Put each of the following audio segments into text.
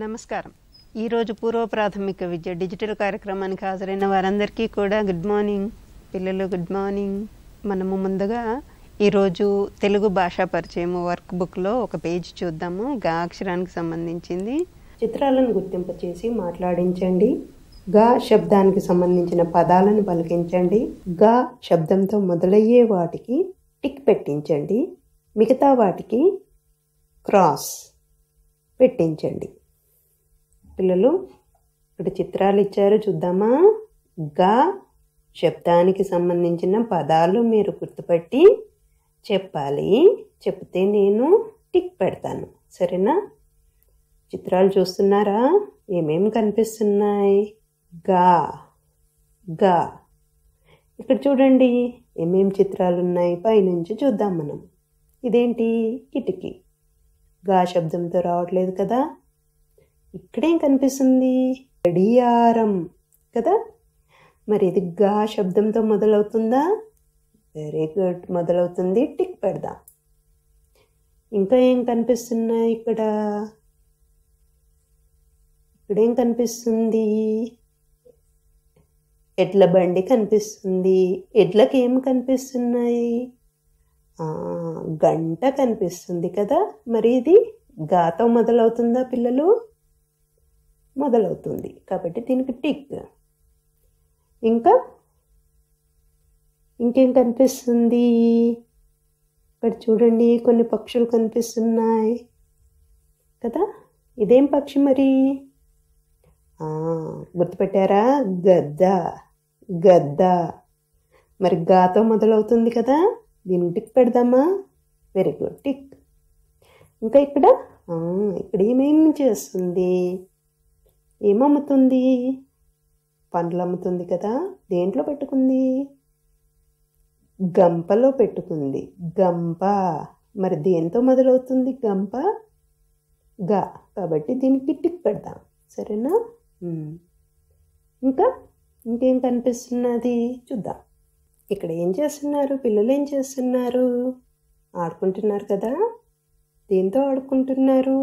నమస్కారం ఈరోజు పూర్వ ప్రాథమిక విద్య డిజిటల్ కార్యక్రమానికి హాజరైన వారందరికీ కూడా గుడ్ మార్నింగ్ పిల్లలు గుడ్ మార్నింగ్ మనము ముందుగా ఈరోజు తెలుగు భాషా పరిచయం వర్క్ బుక్లో ఒక పేజ్ చూద్దాము గా అక్షరానికి సంబంధించింది చిత్రాలను గుర్తింపచేసి మాట్లాడించండి గా శబ్దానికి సంబంధించిన పదాలను పలికించండి గా శబ్దంతో మొదలయ్యే వాటికి టిక్ పెట్టించండి మిగతా వాటికి క్రాస్ పెట్టించండి పిల్లలు ఇక్కడ చిత్రాలు ఇచ్చారు చూద్దామా గా శబ్దానికి సంబంధించిన పదాలు మీరు గుర్తుపట్టి చెప్పాలి చెప్తే నేను టిక్ పెడతాను సరేనా చిత్రాలు చూస్తున్నారా ఏమేమి కనిపిస్తున్నాయి గా గా ఇక్కడ చూడండి ఏమేం చిత్రాలు ఉన్నాయి పైనుంచి చూద్దాం మనం ఇదేంటి కిటికీ గా శబ్దంతో రావట్లేదు కదా ఇక్కడేం కనిపిస్తుంది గడియారం కదా మరి ఇది గా శబ్దంతో మొదలవుతుందా వెరీ గుడ్ మొదలవుతుంది టిక్ పెడదాం ఇంకా ఏం కనిపిస్తున్నాయి ఇక్కడ ఇక్కడేం కనిపిస్తుంది ఎడ్ల బండి కనిపిస్తుంది ఎడ్లకి ఏం కనిపిస్తున్నాయి ఆ, గంట కనిపిస్తుంది కదా మరి ఇది గాతో మొదలవుతుందా పిల్లలు మొదలవుతుంది కాబట్టి దీనికి టిక్ ఇంకా ఇంకేం కనిపిస్తుంది ఇక్కడ చూడండి కొన్ని పక్షులు కనిపిస్తున్నాయి కదా ఇదేం పక్షి మరి ఆ, గుర్తుపెట్టారా గద్ద గద్ద మరి గాతో మొదలవుతుంది కదా దీన్ని టిక్ పెడదామా వెరీ గుడ్ టిక్ ఇంకా ఇక్కడ ఆ, ఇక్కడ ఏమేమి చేస్తుంది ఏమమ్ముతుంది పండ్లు అమ్ముతుంది కదా దేంట్లో పెట్టుకుంది గంపలో పెట్టుకుంది గంప మరి దేంతో మొదలవుతుంది గంప గా కాబట్టి దీనికి టిక్ పెడదాం సరేనా ఉమ్. ఇంకా ఇంకేం కనిపిస్తున్నది చూద్దాం ఇక్కడ ఏం చేస్తున్నారు పిల్లలు ఏం చేస్తున్నారు ఆడుకుంటున్నారు కదా దేంతో ఆడుకుంటున్నారు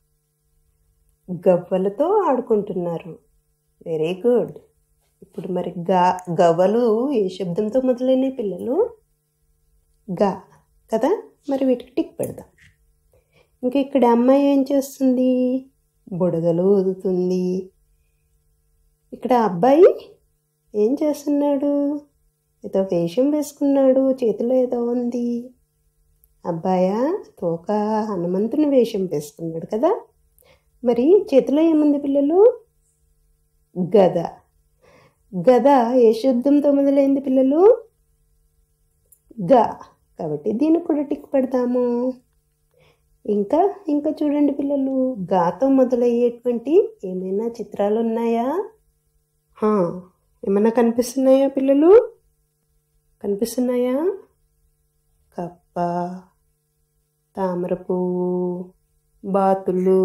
గవ్వలతో ఆడుకుంటున్నారు వెరీ గుడ్ ఇప్పుడు మరి గా గవ్వలు ఏ శబ్దంతో మొదలైన పిల్లలు గా కదా మరి వీటికి టిక్ పెడదాం ఇంకా ఇక్కడ అమ్మాయి ఏం చేస్తుంది బుడగలు ఊదుతుంది ఇక్కడ అబ్బాయి ఏం చేస్తున్నాడు ఏదో వేషం వేసుకున్నాడు చేతిలో ఏదో ఉంది అబ్బాయా తోక హనుమంతుని వేషం వేసుకున్నాడు కదా మరి చేతిలో ఏముంది పిల్లలు గద గద ఏ శబ్దంతో మొదలైంది పిల్లలు గా కాబట్టి దీనికి కూడా టిక్ పెడతాము ఇంకా ఇంకా చూడండి పిల్లలు గాతో మొదలయ్యేటువంటి ఏమైనా చిత్రాలు ఉన్నాయా హా, ఏమైనా కనిపిస్తున్నాయా పిల్లలు కనిపిస్తున్నాయా కప్ప తామర పువ్వు బాతులు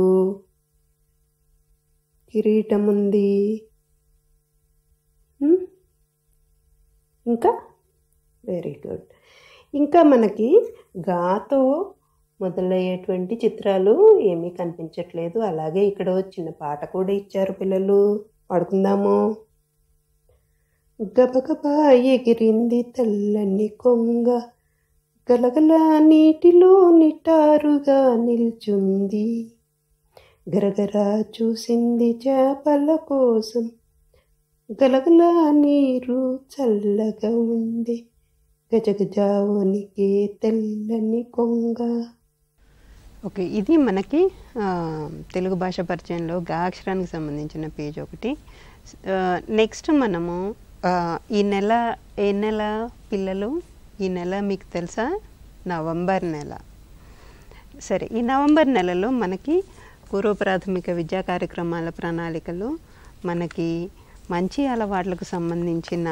కిరీటం ఉంది ఉమ్, ఇంకా వెరీ గుడ్ ఇంకా మనకి గాతో మొదలయ్యేటువంటి చిత్రాలు ఏమీ కనిపించట్లేదు అలాగే ఇక్కడ ఓ చిన్న పాట కూడా ఇచ్చారు పిల్లలు పాడుకుందాము గబగబా ఎగిరింది తెల్లని కొంగ గలగల నీటిలో నిటారుగా నిల్చుంది గరగర చూసింది చేపల కోసం గలగల నీరు చల్లగా ఉంది గజగజ వణికే తెల్లని కొంగ ఓకే ఇది మనకి ఆ, తెలుగు భాష పరిచయంలో గా అక్షరానికి సంబంధించిన పేజ్ ఒకటి ఆ, నెక్స్ట్ మనము ఆ, ఈ నెల ఏ నెల పిల్లలు ఈ నెల మీకు తెలుసా నవంబర్ నెల సరే ఈ నవంబర్ నెలలో మనకి పూర్వ ప్రాథమిక విద్యా కార్యక్రమాల ప్రణాళికలో మనకి మంచి అలవాట్లకు సంబంధించిన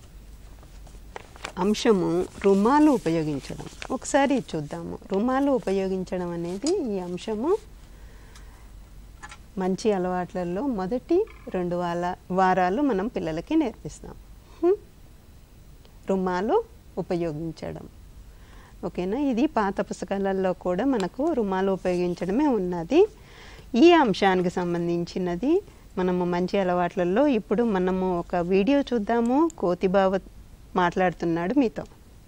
అంశము రుమాలు ఉపయోగించడం ఒకసారి చూద్దాము రుమాలు ఉపయోగించడం అనేది ఈ అంశము మంచి అలవాట్లలో మొదటి రెండు వాల వారాలు మనం పిల్లలకి నేర్పిస్తాం హ్మ్? రుమాలు ఉపయోగించడం ఓకేనా ఇది పాత పుస్తకాలలో కూడా మనకు రుమాలు ఉపయోగించడమే ఉన్నది ఈ అంశానికి సంబంధించినది మనము మంచి అలవాట్లలో ఇప్పుడు మనము ఒక వీడియో చూద్దాము కోతిబావ మాట్లాడుతున్నాడు మీతో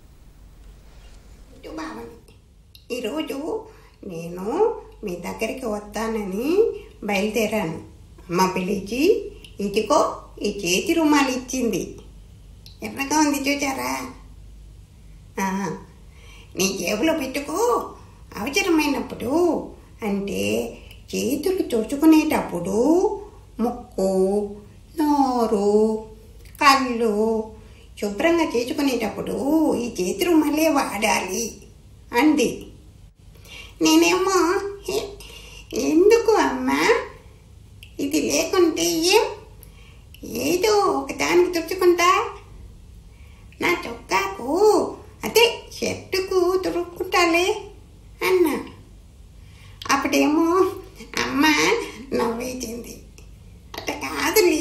ఇటు బావని ఈరోజు నేను మీ దగ్గరికి వస్తానని బయలుదేరాను అమ్మ పిలిచి ఇదిగో ఈ చేతి రుమాలు ఇచ్చింది ఎర్రగా ఉంది చూచారా ఆ, నీ జేబులో పెట్టుకో అవసరమైనప్పుడు అంటే చేతులు తుడుచుకునేటప్పుడు ముక్కు నోరు కళ్ళు శుభ్రంగా చేసుకునేటప్పుడు ఈ చేతి రుమాలే వాడాలి అంది నేనేమో "హే, ఎందుకు అమ్మా ఇది లేకుంటే ఏం ఏదో ఒకదానికి తుడుచుకుంటా నా చొక్కాకు అదే షర్టుకు తుడుక్కుంటాలే అన్నా అప్పుడేమో అమ్మ నవ్వేసింది అట్ట కాదులే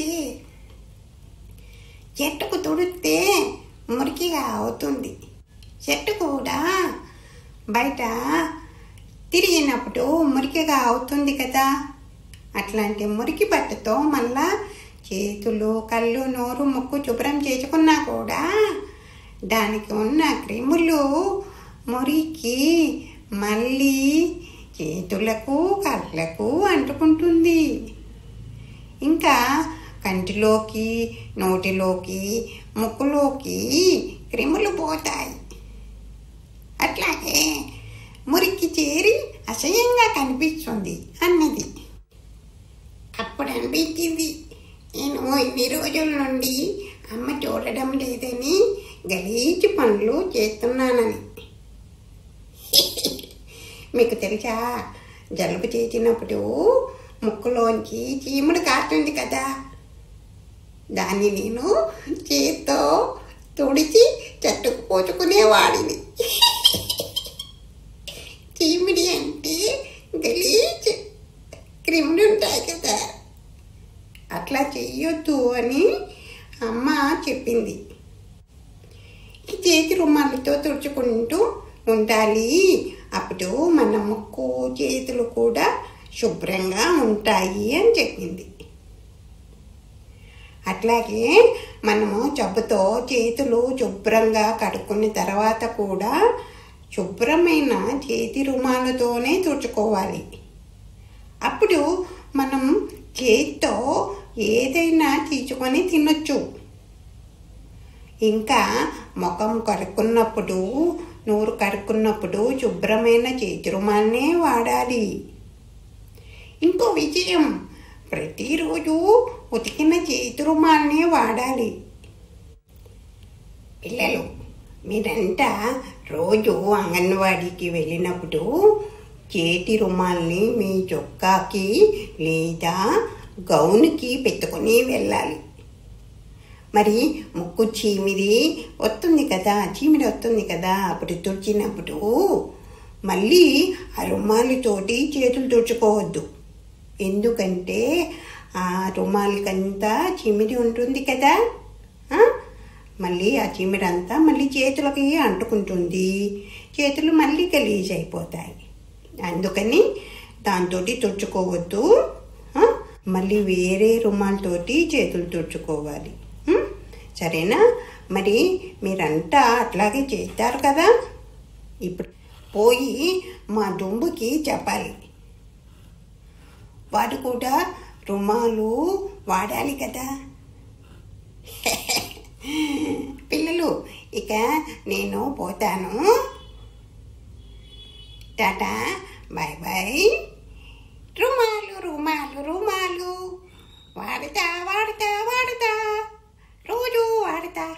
చెట్టుకు తుడితే మురికిగా అవుతుంది చెట్టు కూడా బయట తిరిగినప్పుడు మురికిగా అవుతుంది కదా అట్లాంటి మురికి బట్టతో మళ్ళా చేతులు కళ్ళు నోరు ముక్కు శుభ్రం చేసుకున్నా కూడా దానికి ఉన్న క్రిములు మురికి మళ్ళీ చేతులకు కళ్ళకు అంటుకుంటుంది ఇంకా కంటిలోకి నోటిలోకి ముక్కులోకి క్రిములు పోతాయి అట్లాగే మురికి చేరి అసహ్యంగా కనిపిస్తుంది అన్నది అప్పుడు అనిపించింది నేను ఇన్ని రోజుల నుండి అమ్మ చూడడం లేదని గలీజు పనులు చేస్తున్నానని మీకు తెలుసా జలుబు చేసినప్పుడు ముక్కులోంచి చీముడు కారుతుంది కదా దాన్ని నేను చేత్తో తుడిచి చెట్టుకు పోసుకునేవాడిని చీమిడి అంటే గలీజ్ క్రిములు ఉంటాయి కదా అట్లా చెయ్యొద్దు అని అమ్మ చెప్పింది ఈ చేతి రుమాలతో తుడుచుకుంటూ ఉండాలి అప్పుడు మన ముక్కు చేతులు కూడా శుభ్రంగా ఉంటాయి అని చెప్పింది అట్లాగే మనము జబ్బుతో చేతులు శుభ్రంగా కడుక్కున్న తర్వాత కూడా శుభ్రమైన చేతి రుమాలతోనే తుడుచుకోవాలి అప్పుడు మనం చేతితో ఏదైనా తీసుకొని తినొచ్చు ఇంకా ముఖం కడుక్కున్నప్పుడు నూరు కడుక్కున్నప్పుడు శుభ్రమైన చేతి రుమాలనే వాడాలి ఇంకో విషయం ప్రతిరోజు ఉతికిన చేతి రుమాలనే వాడాలి పిల్లలు మీరంతా రోజు అంగన్వాడీకి వెళ్ళినప్పుడు చేతి రుమాల్ని మీ చొక్కాకి లేదా గౌన్కి పెట్టుకొని వెళ్ళాలి మరి ముక్కు చీమిడి వస్తుంది కదా చీమిడి వస్తుంది కదా అప్పుడు తుడిచినప్పుడు మళ్ళీ ఆ రుమాలితోటి చేతులు తుడుచుకోవద్దు ఎందుకంటే ఆ రుమాలికంతా చిమిడి ఉంటుంది కదా ఆ? మళ్ళీ ఆ చిమిడి అంతా మళ్ళీ చేతులకి అంటుకుంటుంది చేతులు మళ్ళీ గలీజ్ అయిపోతాయి అందుకని దాంతో తుడుచుకోవద్దు ఆ? మళ్ళీ వేరే రుమాలతోటి చేతులు తుడుచుకోవాలి ఉం? సరేనా మరి మీరంతా అట్లాగే చేస్తారు కదా ఇప్పుడు పోయి మా దుంబుకి చెప్పాలి వాడు కూడా రుమాలు వాడాలి కదా పిల్లలు ఇక నేను పోతాను టాటా బాయ్ బాయ్ రుమాలు రుమాలు రుమాలు వాడతా వాడతా వాడతా రోజు వాడతా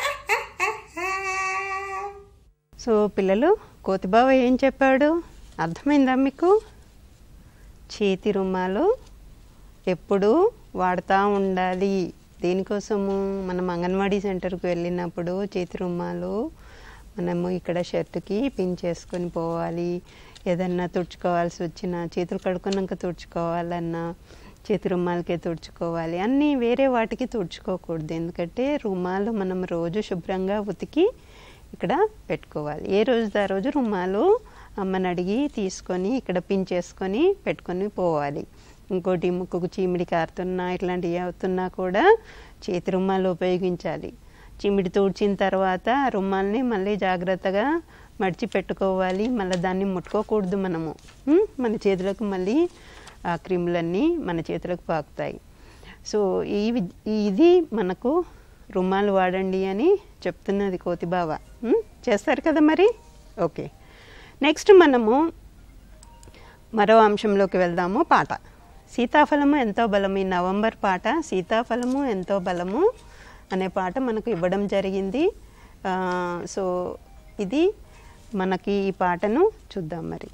సో పిల్లలు కోతిబావ ఏం చెప్పాడు అర్థమైందా మీకు చేతి రుమాలు ఎప్పుడు వాడుతూ ఉండాలి దేనికోసము మనం అంగన్వాడీ సెంటర్కి వెళ్ళినప్పుడు చేతి రుమాలు మనము ఇక్కడ షర్టుకి పిన్ చేసుకొని పోవాలి ఏదన్నా తుడుచుకోవాల్సి వచ్చినా చేతులు కడుక్కున్నాక తుడుచుకోవాలన్నా చేతి రుమాలకే తుడుచుకోవాలి అన్నీ వేరే వాటికి తుడుచుకోకూడదు ఎందుకంటే రుమాలు మనం రోజు శుభ్రంగా ఉతికి ఇక్కడ పెట్టుకోవాలి ఏ రోజు ఆ రోజు రుమాలు అమ్మని అడిగి తీసుకొని ఇక్కడ పిన్ చేసుకొని పెట్టుకొని పోవాలి ఇంకోటి ముక్కుకు చీమిడి కారుతున్నా ఇట్లాంటివి అవుతున్నా కూడా చేతి రుమాలు ఉపయోగించాలి చీమిడి తూడ్చిన తర్వాత ఆ రుమాల్ని మళ్ళీ జాగ్రత్తగా మడిచి పెట్టుకోవాలి మళ్ళీ దాన్ని ముట్టుకోకూడదు మనము ఉం? మన చేతులకు మళ్ళీ ఆ క్రిములన్నీ మన చేతులకు పాకుతాయి సో ఈ వి- ఇది మనకు రుమాలు వాడండి అని చెప్తున్నది కోతిబావ ఉం? చేస్తారు కదా మరి ఓకే నెక్స్ట్ మనము మరో అంశంలోకి వెళ్దాము పాట సీతాఫలము ఎంతో బలము ఈ నవంబర్ పాట సీతాఫలము ఎంతో బలము అనే పాట మనకు ఇవ్వడం జరిగింది ఆ, సో ఇది మనకి ఈ పాటను చూద్దాం మరి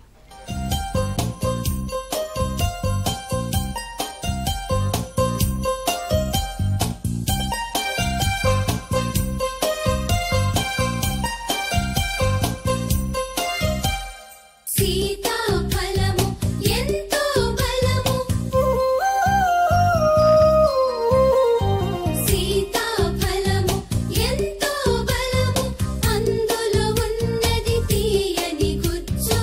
సీతాఫలము ఎంతో బలము సీతాఫలము ఎంతో బలము అందులో ఉన్నది తీయని గుజ్జు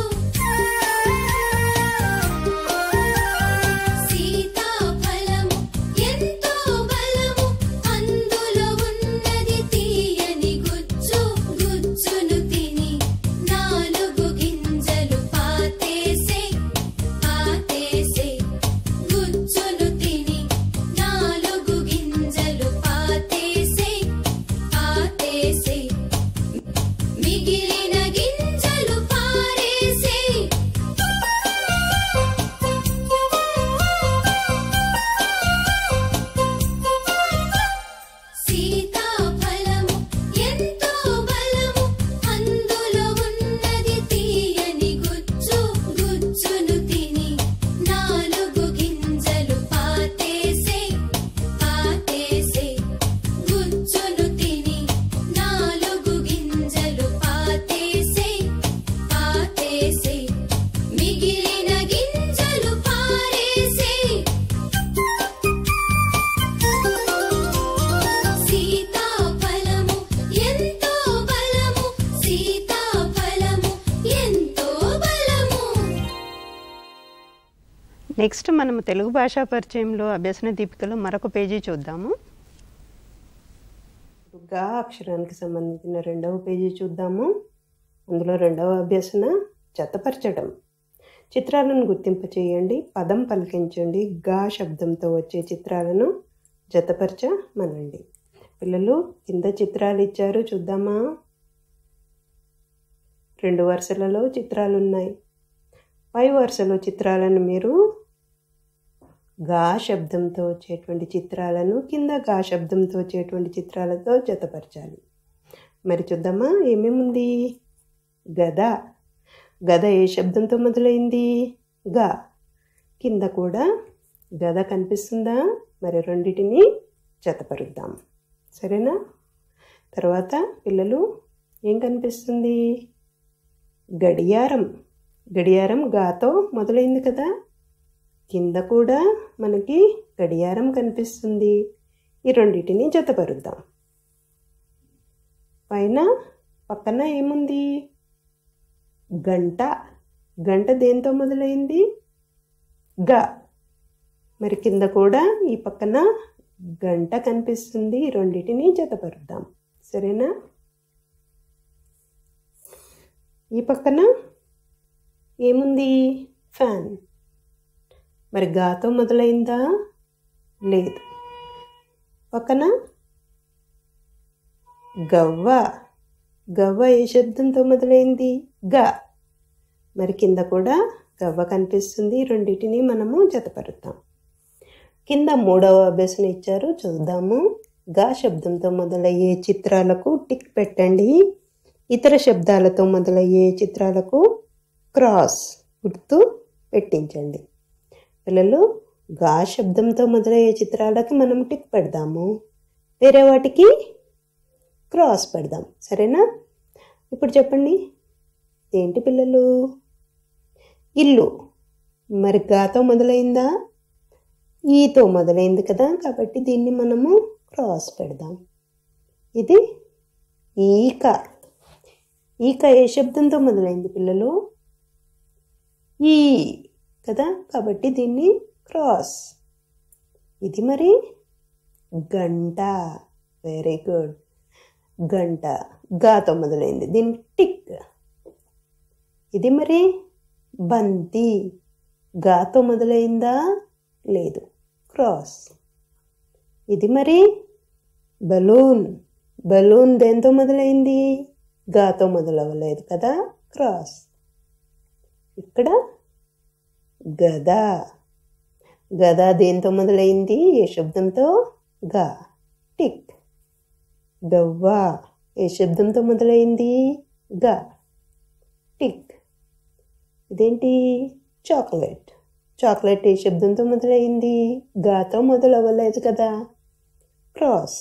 సీతాఫలము ఎంతో బలము అందులో ఉన్నది తీయని గుజ్జు గుజ్జును తిని నాలుగు గింజలు పాతేసే పాతేసే గుజ్జును తిని నాలుగు గింజలు పాతేసే పాతేసే మిగిలిన గింజలు పారేసే సీతాఫలము ఎంతో బలము అందులో ఉన్నది తీయని గుజ్జు గుజ్జును తిని నాలుగు గింజలు పాతేసే పాతేసే గుజ్జును తిని నాలుగు గింజలు పాతేసే పాతేసే మిగిలిన గింజలు పారేసే సీతాఫలము ఎంతో బలము సీతాఫలము ఎంతో బలము నెక్స్ట్ మనము తెలుగు భాషా పరిచయంలో అభ్యసన దీపికలో మరొక పేజీ చూద్దాము గా అక్షరానికి సంబంధించిన రెండవ పేజీ చూద్దాము అందులో రెండవ అభ్యసన జతపరచడం చిత్రాలను గుర్తింప చేయండి పదం పలికించండి గా శబ్దంతో వచ్చే చిత్రాలను జతపరచమనండి పిల్లలు కింద చిత్రాలు ఇచ్చారు చూద్దామా రెండు వరుసలలో చిత్రాలు ఉన్నాయి పై వరుసలో చిత్రాలను మీరు గా శబ్దంతో వచ్చేటువంటి చిత్రాలను కింద గా శబ్దంతో వచ్చేటువంటి చిత్రాలతో జతపరచాలి మరి చూద్దామా ఏమేముంది గద గద ఏ శబ్దంతో మొదలైంది గా కింద కూడా గద కనిపిస్తుందా మరి రెండిటిని జతపరుద్దాం సరేనా తర్వాత పిల్లలు ఏం కనిపిస్తుంది గడియారం గడియారం గాతో మొదలైంది కదా కింద కూడా మనకి గడియారం కనిపిస్తుంది ఈ రెండింటిని జతపరుద్దాం పైన పక్కన ఏముంది గంట గంట దేంతో మొదలైంది గ మరి కింద కూడా ఈ పక్కన గంట కనిపిస్తుంది ఈ రెండింటిని జతపరుద్దాం సరేనా ఈ పక్కన ఏముంది ఫ్యాన్ మరి గాతో మొదలైందా లేదు పక్కన గవ్వ గవ్వ ఏ శబ్దంతో మొదలైంది గ మరి కింద కూడా గవ్వ కనిపిస్తుంది ఈ రెండింటిని మనము జతపరుద్దాం కింద మూడవ అభ్యసన ఇచ్చారు చూద్దాము గా శబ్దంతో మొదలయ్యే చిత్రాలకు టిక్ పెట్టండి ఇతర శబ్దాలతో మొదలయ్యే చిత్రాలకు క్రాస్ గుర్తు పెట్టించండి పిల్లలు గా శబ్దంతో మొదలయ్యే చిత్రాలకి మనం టిక్ పెడదాము వేరే వాటికి క్రాస్ పెడదాం సరేనా ఇప్పుడు చెప్పండి ఏంటి పిల్లలు ఇల్లు మరి గాతో మొదలైందా ఈతో మొదలైంది కదా కాబట్టి దీన్ని మనము క్రాస్ పెడదాం ఇది ఈక ఈక ఏ శబ్దంతో మొదలైంది పిల్లలు ఈ కదా కాబట్టి దీన్ని క్రాస్ ఇది మరి గంట వెరీ గుడ్ గంట గాతో మొదలైంది దీనికి టిక్ ఇది మరి బంతి గాతో మొదలైందా లేదు క్రాస్ ఇది మరి బలూన్ బలూన్ దేంతో మొదలైంది గాతో మొదలవ్వలేదు కదా క్రాస్ ఇక్కడ గద గద దేంతో మొదలైంది ఏ శబ్దంతో గా టిక్ గవ్వ ఏ శబ్దంతో మొదలైంది గా టిక్ ఇదేంటి చాక్లెట్ చాక్లెట్ ఏ శబ్దంతో మొదలైంది గాతో మొదలవ్వలేదు కదా క్రాస్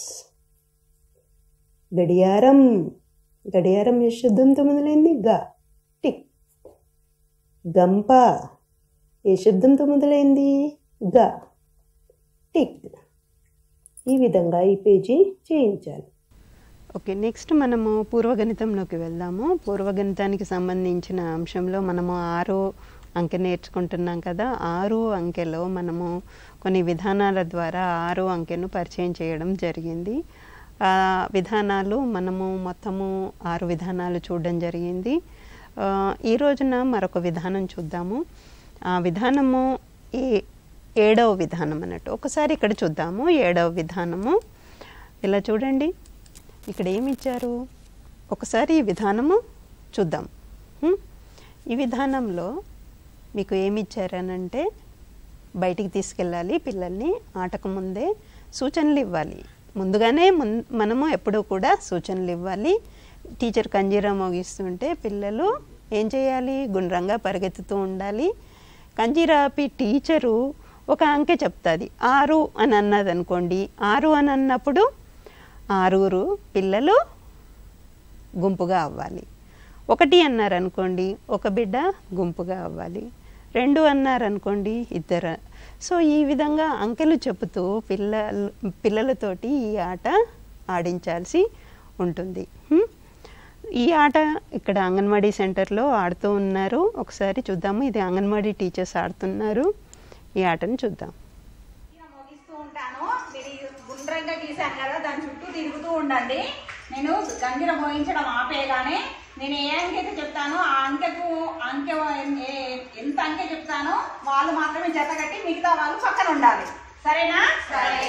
గడియారం గడియారం ఏ శబ్దంతో మొదలైంది గా టిక్ గంప ఏ శబ్దంతో మొదలైంది గా టిక్ ఈ విధంగా ఈ పేజీ చేయించాలి ఓకే నెక్స్ట్ మనము పూర్వగణితంలోకి వెళ్దాము పూర్వగణితానికి సంబంధించిన అంశంలో మనము ఆరో అంకె నేర్చుకుంటున్నాం కదా ఆరు అంకెలో మనము కొన్ని విధానాల ద్వారా ఆరో అంకెను పరిచయం చేయడం జరిగింది ఆ విధానాలు మనము మొత్తము ఆరు విధానాలు చూడడం జరిగింది ఆ, ఈ రోజున మరొక విధానం చూద్దాము ఆ విధానము ఈ ఏడవ విధానం అన్నట్టు ఒకసారి ఇక్కడ చూద్దాము ఏడవ విధానము ఇలా చూడండి ఇక్కడ ఏమి ఇచ్చారు ఒకసారి ఈ విధానము చూద్దాం హ్మ్? ఈ విధానంలో మీకు ఏమి ఇచ్చారనంటే బయటికి తీసుకెళ్ళాలి పిల్లల్ని ఆటకు ముందే సూచనలు ఇవ్వాలి ముందుగానే మున్ మనము ఎప్పుడూ కూడా సూచనలు ఇవ్వాలి టీచర్ కంజీరా మోగిస్తుంటే పిల్లలు ఏం చేయాలి గుండ్రంగా పరిగెత్తుతూ ఉండాలి కంజీరా ఆపి టీచరు ఒక అంకె చెప్తుంది ఆరు అని అన్నది అనుకోండి ఆరు అని అన్నప్పుడు ఆరుగురు పిల్లలు గుంపుగా అవ్వాలి ఒకటి అన్నారనుకోండి ఒక బిడ్డ గుంపుగా అవ్వాలి రెండు అన్నారనుకోండి ఇద్దరు సో ఈ విధంగా అంకెలు చెబుతూ పిల్లలు పిల్లలతోటి ఈ ఆట ఆడించాల్సి ఉంటుంది హ్మ్? ఈ ఆట ఇక్కడ అంగన్వాడీ సెంటర్లో ఆడుతూ ఉన్నారు ఒకసారి చూద్దాము ఇది అంగన్వాడీ టీచర్స్ ఆడుతున్నారు ఈ ఆటను చూద్దాం ఇలా మోగిస్తూ ఉంటాను మీరు ఈ గుండ్రంగా గీసాను కదా దాని చుట్టూ తిరుగుతూ ఉండండి నేను గంగిర మోగించడం ఆపేయగానే నేను ఏ అంకె అయితే చెప్తానో ఆ అంకెకు అంకె ఏ- ఎంత అంకె చెప్తానో వాళ్ళు మాత్రమే జత కట్టి మిగతా వాళ్ళు పక్కన ఉండాలి సరేనా సరే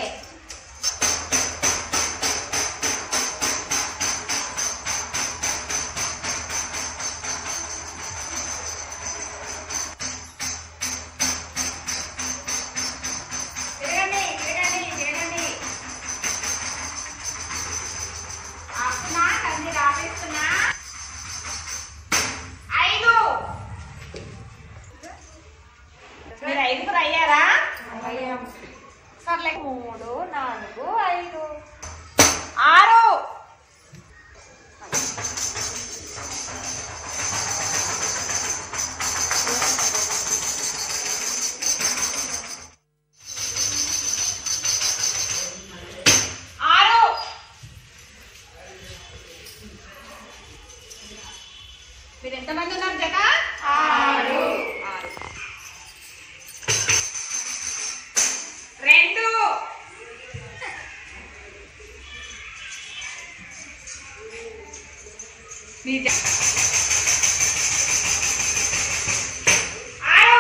తిరగండి తిరగండి తిరగండి ఆపుతున్నా కంది ఆపేస్తున్నా ఐదు మీరు ఐదుగురు అయ్యారా సర్లే మూడు నాలుగు ఐదు ఆరు ఆరు మీరు ఎంతమంది ఉన్నారు జగ ఆరు రెండు మీ జ- ఆరు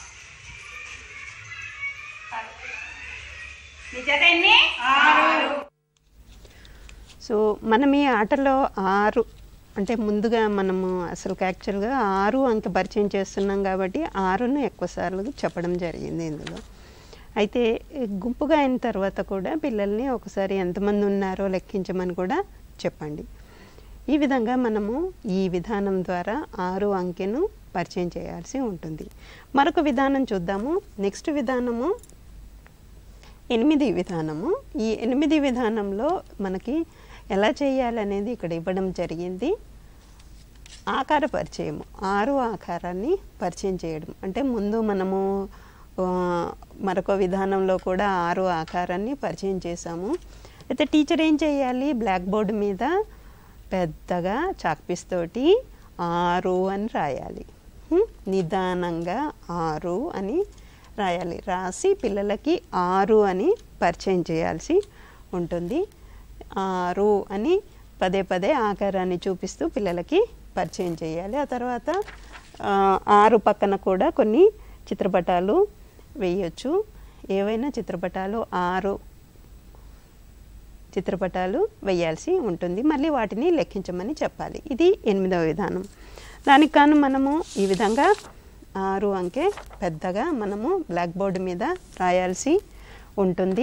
మీ జత ఎన్ని ఆరు సో మనం ఈ ఆటలో ఆరు అంటే ముందుగా మనము అసలు యాక్చువల్గా ఆరు అంక పరిచయం చేస్తున్నాం కాబట్టి ఆరును ఎక్కువసార్లు చెప్పడం జరిగింది ఇందులో అయితే ఈ గుంపుగా అయిన తర్వాత కూడా పిల్లల్ని ఒకసారి ఎంతమంది ఉన్నారో లెక్కించమని కూడా చెప్పండి ఈ విధంగా మనము ఈ విధానం ద్వారా ఆరు అంకెను పరిచయం చేయాల్సి ఉంటుంది మరొక విధానం చూద్దాము నెక్స్ట్ విధానము ఎనిమిది విధానము ఈ ఎనిమిది విధానంలో మనకి ఎలా చేయాలనేది ఇక్కడ ఇవ్వడం జరిగింది ఆకార పరిచయము ఆరు ఆకారాన్ని పరిచయం చేయడం అంటే ముందు మనము ఆ, మరొక విధానంలో కూడా ఆరు ఆకారాన్ని పరిచయం చేశాము అయితే టీచర్ ఏం చేయాలి బ్లాక్ బోర్డు మీద పెద్దగా చాక్పీస్ తోటి ఆరు అని రాయాలి హ్మ్? నిదానంగా ఆరు అని రాయాలి రాసి పిల్లలకి ఆరు అని పరిచయం చేయాల్సి ఉంటుంది ఆరు అని పదే పదే ఆకారాన్ని చూపిస్తూ పిల్లలకి పరిచయం చేయాలి ఆ తర్వాత ఆ, ఆరు పక్కన కూడా కొన్ని చిత్రపటాలు వేయొచ్చు ఏవైనా చిత్రపటాలు ఆరు చిత్రపటాలు వేయాల్సి ఉంటుంది మళ్ళీ వాటిని లెక్కించమని చెప్పాలి ఇది ఎనిమిదవ విధానం దానికి కాను మనము ఈ విధంగా ఆరు అంకె పెద్దగా మనము బ్లాక్ బోర్డు మీద రాయాల్సి ఉంటుంది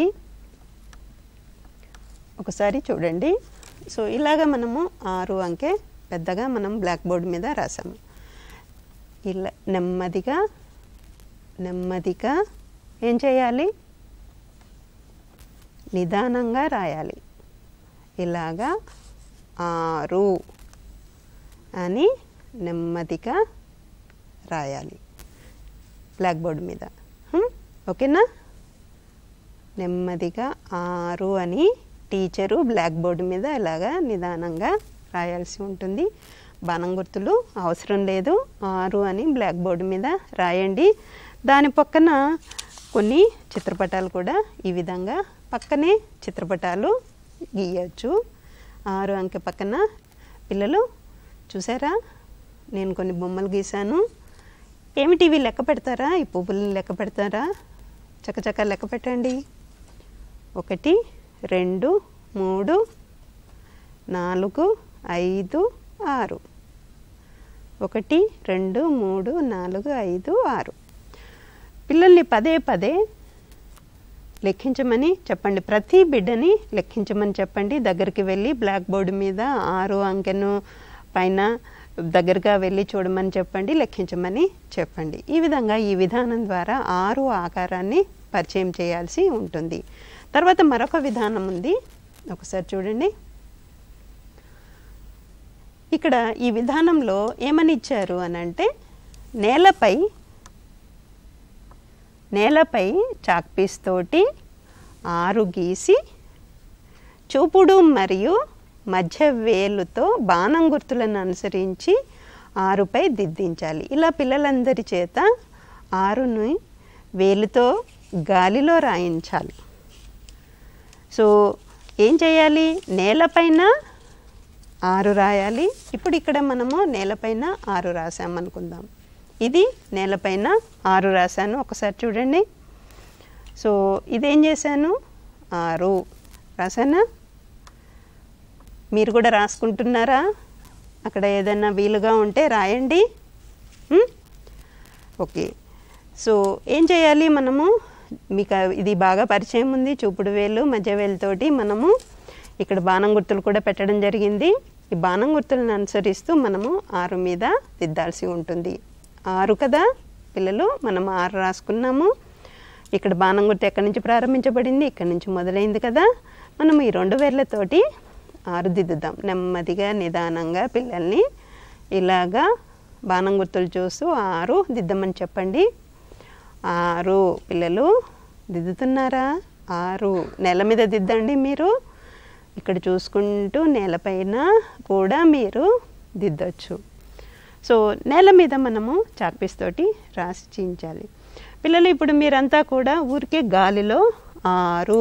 ఒకసారి చూడండి సో ఇలాగ మనము ఆరు అంకె పెద్దగా మనం బ్లాక్ బోర్డు మీద రాసాము ఇలా నెమ్మదిగా నెమ్మదిగా ఏం చేయాలి నిదానంగా రాయాలి ఇలాగా ఆరు అని నెమ్మదిగా రాయాలి బ్లాక్ బోర్డ్ మీద హ్మ్? ఓకేనా నెమ్మదిగా ఆరు అని టీచరు బ్లాక్ బోర్డు మీద ఇలాగా నిదానంగా రాయాల్సి ఉంటుంది బాణం గుర్తులు అవసరం లేదు ఆరు అని బ్లాక్ బోర్డు మీద రాయండి దాని పక్కన కొన్ని చిత్రపటాలు కూడా ఈ విధంగా పక్కనే చిత్రపటాలు గీయచ్చు ఆరు అంకె పక్కన పిల్లలు చూసారా నేను కొన్ని బొమ్మలు గీశాను ఏమిటి ఇవి లెక్క పెడతారా ఈ పువ్వులను లెక్క పెడతారా చకచక లెక్క పెట్టండి ఒకటి రెండు మూడు నాలుగు ఐదు ఆరు ఒకటి రెండు మూడు నాలుగు ఐదు ఆరు పిల్లల్ని పదే పదే లెక్కించమని చెప్పండి ప్రతి బిడ్డని లెక్కించమని చెప్పండి దగ్గరికి వెళ్ళి బ్లాక్ బోర్డు మీద ఆరు అంకెను పైన దగ్గరగా వెళ్ళి చూడమని చెప్పండి లెక్కించమని చెప్పండి ఈ విధంగా ఈ విధానం ద్వారా ఆరు ఆకారాన్ని పరిచయం చేయాల్సి ఉంటుంది తర్వాత మరొక విధానం ఉంది ఒకసారి చూడండి ఇక్కడ ఈ విధానంలో ఏమని ఇచ్చారు అని అంటే నేలపై నేలపై చాక్ పీస్ తోటి ఆరు గీసి చూపుడు మరియు మధ్య వేలుతో బాణం గుర్తులను అనుసరించి ఆరుపై దిద్దించాలి ఇలా పిల్లలందరి చేత ఆరుని వేలుతో గాలిలో రాయించాలి సో ఏం చేయాలి నేలపైన ఆరు రాయాలి ఇప్పుడు ఇక్కడ మనము నేలపైన ఆరు రాసామనుకుందాం ఇది నేలపైన ఆరు రాశాను ఒకసారి చూడండి సో ఇదేం చేశాను ఆరు రాశానా మీరు కూడా రాసుకుంటున్నారా అక్కడ ఏదైనా వీలుగా ఉంటే రాయండి ఉమ్? ఓకే సో ఏం చేయాలి మనము మీకు ఆ- ఇది బాగా పరిచయం ఉంది చూపుడు వేలు మధ్య వేలుతోటి మనము ఇక్కడ బాణం గుర్తులు కూడా పెట్టడం జరిగింది ఈ బాణం గుర్తులను అనుసరిస్తూ మనము ఆరు మీద దిద్దాల్సి ఉంటుంది ఆరు కదా పిల్లలు మనం ఆరు రాసుకున్నాము ఇక్కడ బాణం గుర్తు ఎక్కడి నుంచి ప్రారంభించబడింది ఇక్కడి నుంచి మొదలైంది కదా మనం ఈ రెండు వేర్లతోటి ఆరు దిద్దుదాం నెమ్మదిగా నిదానంగా పిల్లల్ని ఇలాగా బాణం గుర్తులు చూస్తూ ఆరు దిద్దమని చెప్పండి ఆరు పిల్లలు దిద్దుతున్నారా ఆరు నెల మీద దిద్దండి మీరు ఇక్కడ చూసుకుంటూ నేలపైన కూడా మీరు దిద్దొచ్చు సో నేల మీద మనము చాక్పీస్ తోటి రాసి చించాలి పిల్లలు ఇప్పుడు మీరంతా కూడా ఊరికే గాలిలో ఆరు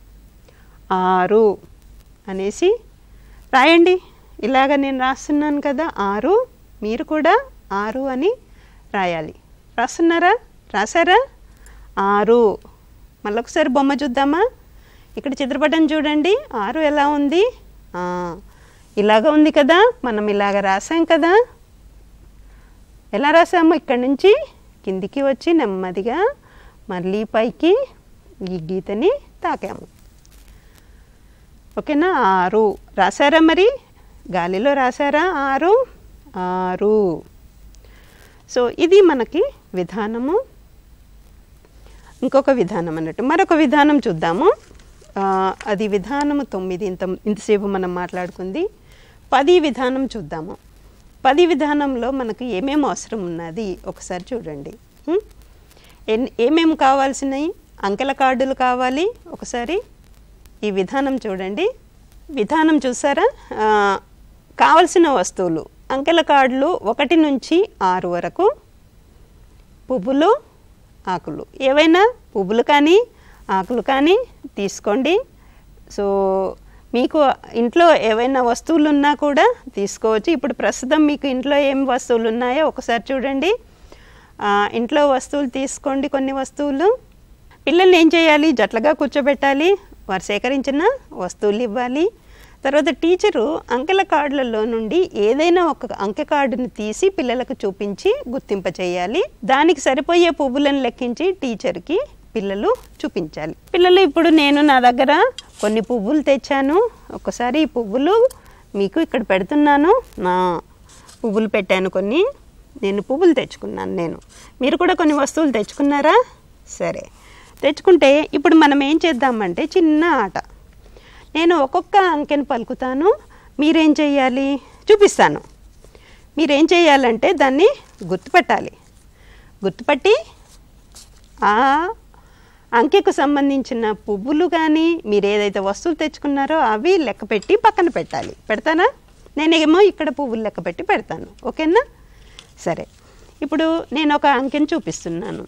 ఆరు అనేసి రాయండి ఇలాగ నేను రాస్తున్నాను కదా ఆరు మీరు కూడా ఆరు అని రాయాలి రాస్తున్నారా రాసారా ఆరు మళ్ళొకసారి బొమ్మ చూద్దామా ఇక్కడ చిత్రపటం చూడండి ఆరు ఎలా ఉంది ఆ, ఇలాగ ఉంది కదా మనం ఇలాగ రాసాం కదా ఎలా రాసాము ఇక్కడి నుంచి కిందికి వచ్చి నెమ్మదిగా మళ్ళీ పైకి ఈ గీతని తాకాము ఓకేనా ఆరు రాశారా మరి గాలిలో రాశారా ఆరు ఆరు సో ఇది మనకి విధానము ఇంకొక విధానం అన్నట్టు మరొక విధానం చూద్దాము ఆ, అది విధానము తొమ్మిది ఇంత ఇంతసేపు మనం మాట్లాడుకుంది పది విధానం చూద్దాము పది విధానంలో మనకు ఏమేమి అవసరం ఉన్నది ఒకసారి చూడండి ఉం? ఎన్ ఏమేమి కావాల్సినవి అంకెల కార్డులు కావాలి ఒకసారి ఈ విధానం చూడండి విధానం చూసారా ఆ, కావలసిన వస్తువులు అంకెల కార్డులు ఒకటి నుంచి ఆరు వరకు పువ్వులు ఆకులు ఏవైనా పువ్వులు కానీ ఆకులు కానీ తీసుకోండి సో మీకు ఇంట్లో ఏవైనా వస్తువులు ఉన్నా కూడా తీసుకోవచ్చు ఇప్పుడు ప్రస్తుతం మీకు ఇంట్లో ఏం వస్తువులు ఉన్నాయో ఒకసారి చూడండి ఆ, ఇంట్లో వస్తువులు తీసుకోండి కొన్ని వస్తువులు పిల్లల్ని ఏం చేయాలి జట్లుగా కూర్చోబెట్టాలి వారు సేకరించిన వస్తువులు ఇవ్వాలి తర్వాత టీచరు అంకెల కార్డులలో నుండి ఏదైనా ఒక అంకె కార్డుని తీసి పిల్లలకు చూపించి గుర్తింప చేయాలి దానికి సరిపోయే పువ్వులను లెక్కించి టీచర్కి పిల్లలు చూపించాలి పిల్లలు ఇప్పుడు నేను నా దగ్గర కొన్ని పువ్వులు తెచ్చాను ఒకసారి ఈ పువ్వులు మీకు ఇక్కడ పెడుతున్నాను నా పువ్వులు పెట్టాను కొన్ని నేను పువ్వులు తెచ్చుకున్నాను నేను మీరు కూడా కొన్ని వస్తువులు తెచ్చుకున్నారా సరే తెచ్చుకుంటే ఇప్పుడు మనం ఏం చేద్దామంటే చిన్న ఆట నేను ఒక్కొక్క అంకెను పలుకుతాను మీరేం చేయాలి చూపిస్తాను మీరేం చేయాలంటే దాన్ని గుర్తుపట్టాలి గుర్తుపట్టి ఆ అంకెకు సంబంధించిన పువ్వులు కానీ మీరు ఏదైతే వస్తువులు తెచ్చుకున్నారో అవి లెక్క పెట్టి పక్కన పెట్టాలి పెడతానా నేనేమో ఇక్కడ పువ్వులు లెక్క పెట్టి పెడతాను ఓకేనా సరే ఇప్పుడు నేను ఒక అంకెను చూపిస్తున్నాను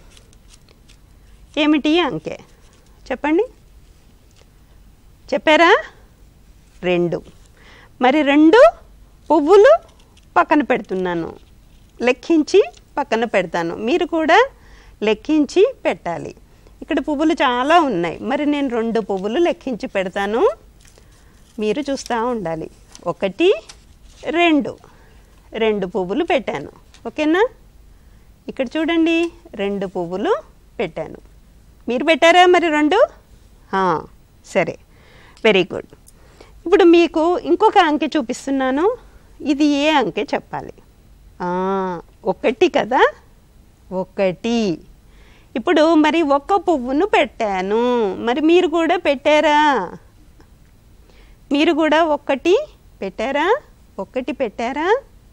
ఏమిటి ఈ అంకె చెప్పండి చెప్పారా రెండు మరి రెండు పువ్వులు పక్కన పెడుతున్నాను లెక్కించి పక్కన పెడతాను మీరు కూడా లెక్కించి పెట్టాలి ఇక్కడ పువ్వులు చాలా ఉన్నాయి మరి నేను రెండు పువ్వులు లెక్కించి పెడతాను మీరు చూస్తూ ఉండాలి ఒకటి రెండు రెండు పువ్వులు పెట్టాను ఓకేనా ఇక్కడ చూడండి రెండు పువ్వులు పెట్టాను మీరు పెట్టారా మరి రెండు ఆ, సరే వెరీ గుడ్ ఇప్పుడు మీకు ఇంకొక అంకె చూపిస్తున్నాను ఇది ఏ అంకె చెప్పాలి ఆ, ఒకటి కదా ఒకటి ఇప్పుడు మరి ఒక్క పువ్వును పెట్టాను మరి మీరు కూడా పెట్టారా మీరు కూడా ఒక్కటి పెట్టారా ఒక్కటి పెట్టారా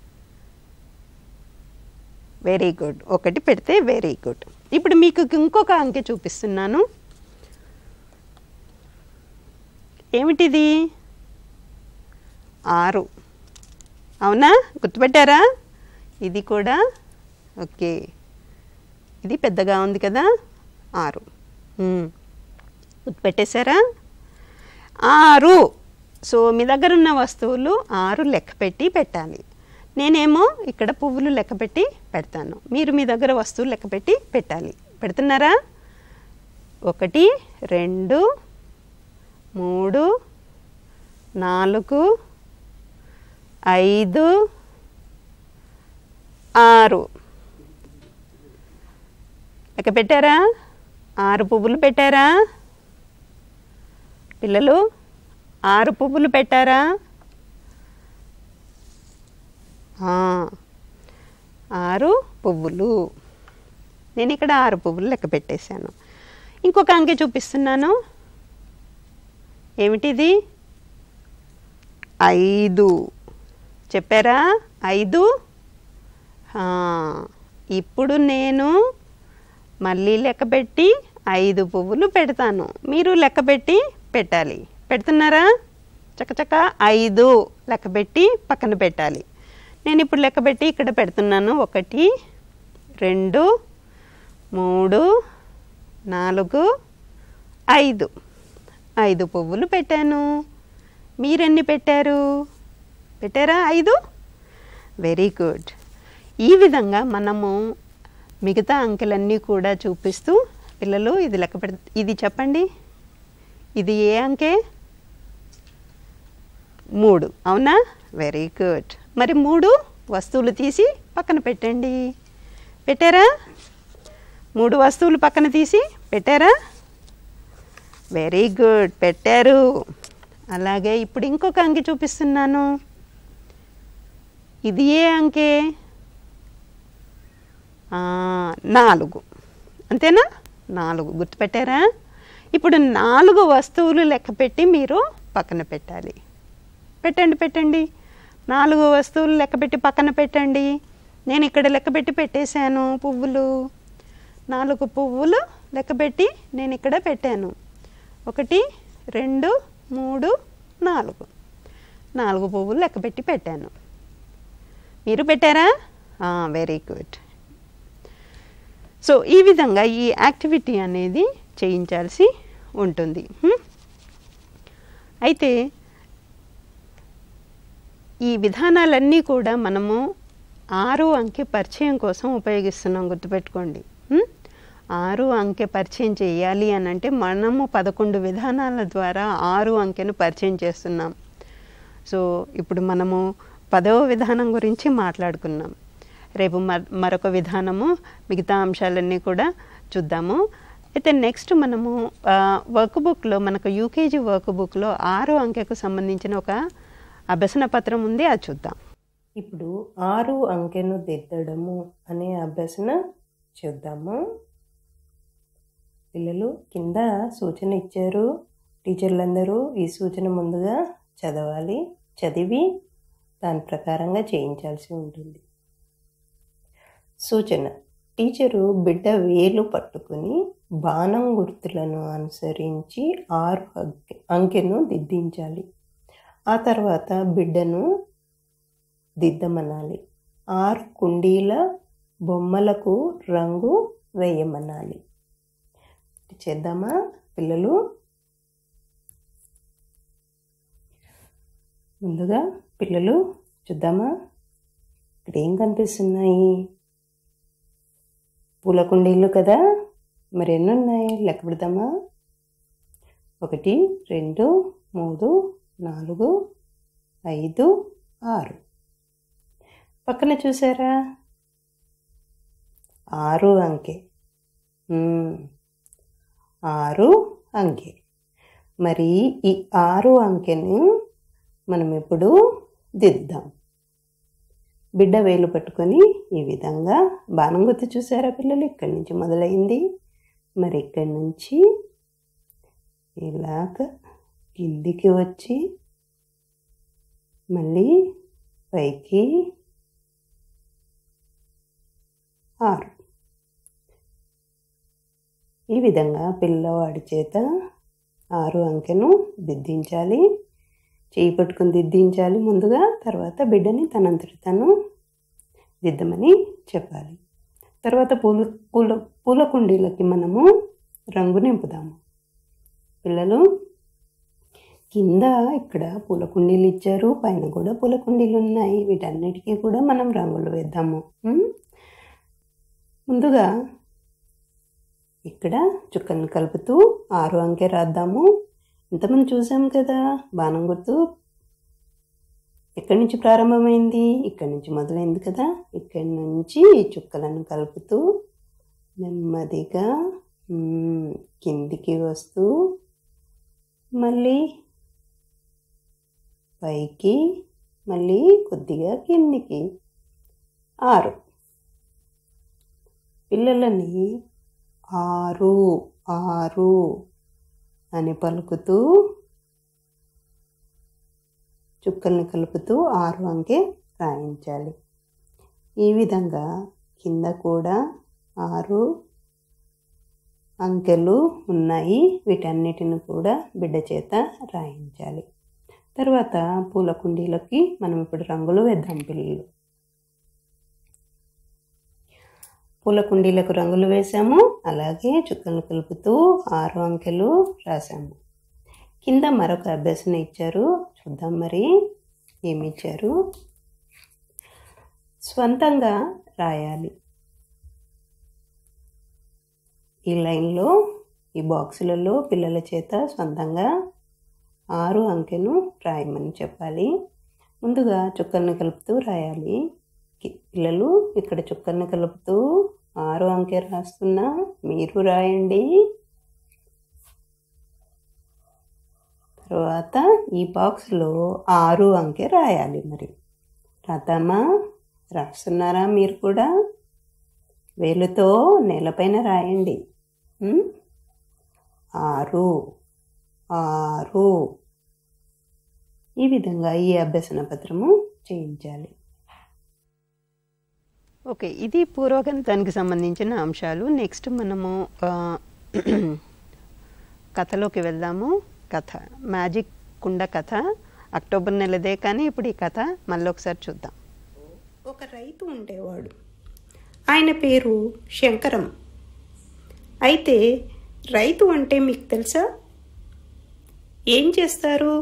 వెరీ గుడ్ ఒకటి పెడితే వెరీ గుడ్ ఇప్పుడు మీకు ఇంకొక అంకె చూపిస్తున్నాను ఏమిటిది ఆరు అవునా గుర్తుపెట్టారా ఇది కూడా ఓకే ఇది పెద్దగా ఉంది కదా ఆరు మ్మ్. గుర్తుపెట్టేశారా ఆరు సో మీ దగ్గర ఉన్న వస్తువులు ఆరు లెక్క పెట్టి పెట్టాలి నేనేమో ఇక్కడ పువ్వులు లెక్క పెట్టి పెడతాను మీరు మీ దగ్గర వస్తువులు లెక్క పెట్టి పెట్టాలి పెడుతున్నారా ఒకటి రెండు మూడు నాలుగు ఐదు ఆరు లెక్క పెట్టారా ఆరు పువ్వులు పెట్టారా పిల్లలు ఆరు పువ్వులు పెట్టారా ఆ, ఆరు పువ్వులు నేను ఇక్కడ ఆరు పువ్వులు లెక్క పెట్టేశాను ఇంకొక అంకె చూపిస్తున్నాను ఏమిటిది ఐదు చెప్పారా ఐదు ఆ, ఇప్పుడు నేను మళ్ళీ లెక్క పెట్టి ఐదు పువ్వులు పెడతాను మీరు లెక్క పెట్టి పెట్టాలి పెడుతున్నారా చకచక ఐదు లెక్క పెట్టి పక్కన పెట్టాలి నేను ఇప్పుడు లెక్క పెట్టి ఇక్కడ పెడుతున్నాను ఒకటి రెండు మూడు నాలుగు ఐదు ఐదు పువ్వులు పెట్టాను మీరెన్ని పెట్టారు పెట్టారా ఐదు వెరీ గుడ్ ఈ విధంగా మనము మిగతా అంకెలన్నీ కూడా చూపిస్తూ పిల్లలు ఇది లెక్క పెడ ఇది చెప్పండి ఇది ఏ అంకె మూడు అవునా వెరీ గుడ్ మరి మూడు వస్తువులు తీసి పక్కన పెట్టండి పెట్టారా మూడు వస్తువులు పక్కన తీసి పెట్టారా వెరీ గుడ్ పెట్టారు అలాగే ఇప్పుడు ఇంకొక అంకె చూపిస్తున్నాను ఇది ఏ అంకె ఆ, నాలుగు అంతేనా నాలుగు గుర్తుపెట్టారా ఇప్పుడు నాలుగు వస్తువులు లెక్క పెట్టి మీరు పక్కన పెట్టాలి పెట్టండి పెట్టండి నాలుగు వస్తువులు లెక్క పెట్టి పక్కన పెట్టండి నేను ఇక్కడ లెక్క పెట్టి పెట్టేశాను పువ్వులు నాలుగు పువ్వులు లెక్క పెట్టి నేను ఇక్కడ పెట్టాను ఒకటి రెండు మూడు నాలుగు నాలుగు పువ్వులు లెక్క పెట్టి పెట్టాను మీరు పెట్టారా వెరీ గుడ్ సో ఈ విధంగా ఈ యాక్టివిటీ అనేది చేయించాల్సి ఉంటుంది హ్మ్? అయితే ఈ విధానాలన్నీ కూడా మనము ఆరు అంకె పరిచయం కోసం ఉపయోగిస్తున్నాం గుర్తుపెట్టుకోండి హ్మ్? ఆరు అంకె పరిచయం చేయాలి అని అంటే మనము పదకొండు విధానాల ద్వారా ఆరు అంకెను పరిచయం చేస్తున్నాం సో ఇప్పుడు మనము పదవ విధానం గురించి మాట్లాడుకున్నాం రేపు మ- మరొక విధానము మిగతా అంశాలన్నీ కూడా చూద్దాము అయితే నెక్స్ట్ మనము వర్క్ బుక్లో మనకు యూకేజీ వర్క్ బుక్లో ఆరో అంకెకు సంబంధించిన ఒక అభ్యసన పత్రం ఉంది అది చూద్దాం ఇప్పుడు ఆరు అంకెను దిద్దడము అనే అభ్యసన చూద్దాము పిల్లలు కింద సూచన ఇచ్చారు టీచర్లందరూ ఈ సూచన ముందుగా చదవాలి చదివి దాని ప్రకారంగా చేయించాల్సి ఉంటుంది సూచన టీచరు బిడ్డ వేలు పట్టుకుని బాణం గుర్తులను అనుసరించి ఆరు అంకె అంకెను దిద్దించాలి ఆ తర్వాత బిడ్డను దిద్దమనాలి ఆరు కుండీల బొమ్మలకు రంగు వేయమనాలి చేద్దామా పిల్లలు ముందుగా పిల్లలు చూద్దామా ఇక్కడ ఏం కనిపిస్తున్నాయి పూల కుండీలు కదా మరి ఎన్ని ఉన్నాయి లెక్క పెడదామా ఒకటి రెండు మూడు నాలుగు ఐదు ఆరు పక్కన చూసారా ఆరు అంకె మ్మ్. ఆరు అంకె మరి ఈ ఆరు అంకెను మనం ఇప్పుడు దిద్దాం బిడ్డ వేలు పట్టుకొని ఈ విధంగా బాణం గుర్తు చూసారా పిల్లలు ఇక్కడి నుంచి మొదలైంది మరి ఇక్కడి నుంచి ఇలాగ కిందికి వచ్చి మళ్ళీ పైకి ఆరు ఈ విధంగా పిల్లవాడి చేత ఆరు అంకెను దిద్దించాలి చేయి పట్టుకుని దిద్దించాలి ముందుగా తర్వాత బిడ్డని తనంతటి తను దిద్దమని చెప్పాలి తర్వాత పూల పూల పూల కుండీలకి మనము రంగు నింపుదాము పిల్లలు కింద ఇక్కడ పూల కుండీలు ఇచ్చారు పైన కూడా పూల కుండీలు ఉన్నాయి వీటన్నిటికీ కూడా మనం రంగులు వేద్దాము ఉమ్? ముందుగా ఇక్కడ చుక్కలను కలుపుతూ ఆరు అంకె రాద్దాము ఇంతమంది చూసాం కదా బాణం గుర్తు ఎక్కడి నుంచి ప్రారంభమైంది ఇక్కడి నుంచి మొదలైంది కదా ఇక్కడి నుంచి ఈ చుక్కలను కలుపుతూ నెమ్మదిగా మ్మ్, కిందికి వస్తూ మళ్ళీ పైకి మళ్ళీ కొద్దిగా కిందికి ఆరు పిల్లలని ఆరు ఆరు అని పలుకుతూ చుక్కల్ని కలుపుతూ ఆరు అంకె రాయించాలి ఈ విధంగా కింద కూడా ఆరు అంకెలు ఉన్నాయి వీటన్నిటిని కూడా బిడ్డ చేత రాయించాలి తర్వాత పూల కుండీలకి మనం ఇప్పుడు రంగులు వేద్దాం పిల్లలు పూల కుండీలకు రంగులు వేసాము అలాగే చుక్కలు కలుపుతూ ఆరు అంకెలు రాసాము కింద మరొక అభ్యసన ఇచ్చారు చూద్దాం మరి ఏమి ఇచ్చారు స్వంతంగా రాయాలి ఈ లైన్లో ఈ బాక్సులలో పిల్లల చేత స్వంతంగా ఆరు అంకెను రాయమని చెప్పాలి ముందుగా చుక్కల్ని కలుపుతూ రాయాలి కి- పిల్లలు ఇక్కడ చుక్కల్ని కలుపుతూ ఆరు అంకె రాస్తున్నా మీరు రాయండి తర్వాత ఈ బాక్స్లో ఆరు అంకె రాయాలి మరి రాద్దామా రాస్తున్నారా మీరు కూడా వేలుతో నేలపైన రాయండి ఉమ్? ఆరు ఆరు ఈ విధంగా ఈ అభ్యసన పత్రము చేయించాలి ఓకే ఇది పూర్వగణితానికి సంబంధించిన అంశాలు నెక్స్ట్ మనము ఆ, కథలోకి వెళ్దాము కథ మ్యాజిక్ కుండ కథ అక్టోబర్ నెలదే కానీ ఇప్పుడు ఈ కథ మళ్ళీ ఒకసారి చూద్దాం ఒక రైతు ఉండేవాడు ఆయన పేరు శంకరం అయితే రైతు అంటే మీకు తెలుసా ఏం చేస్తారు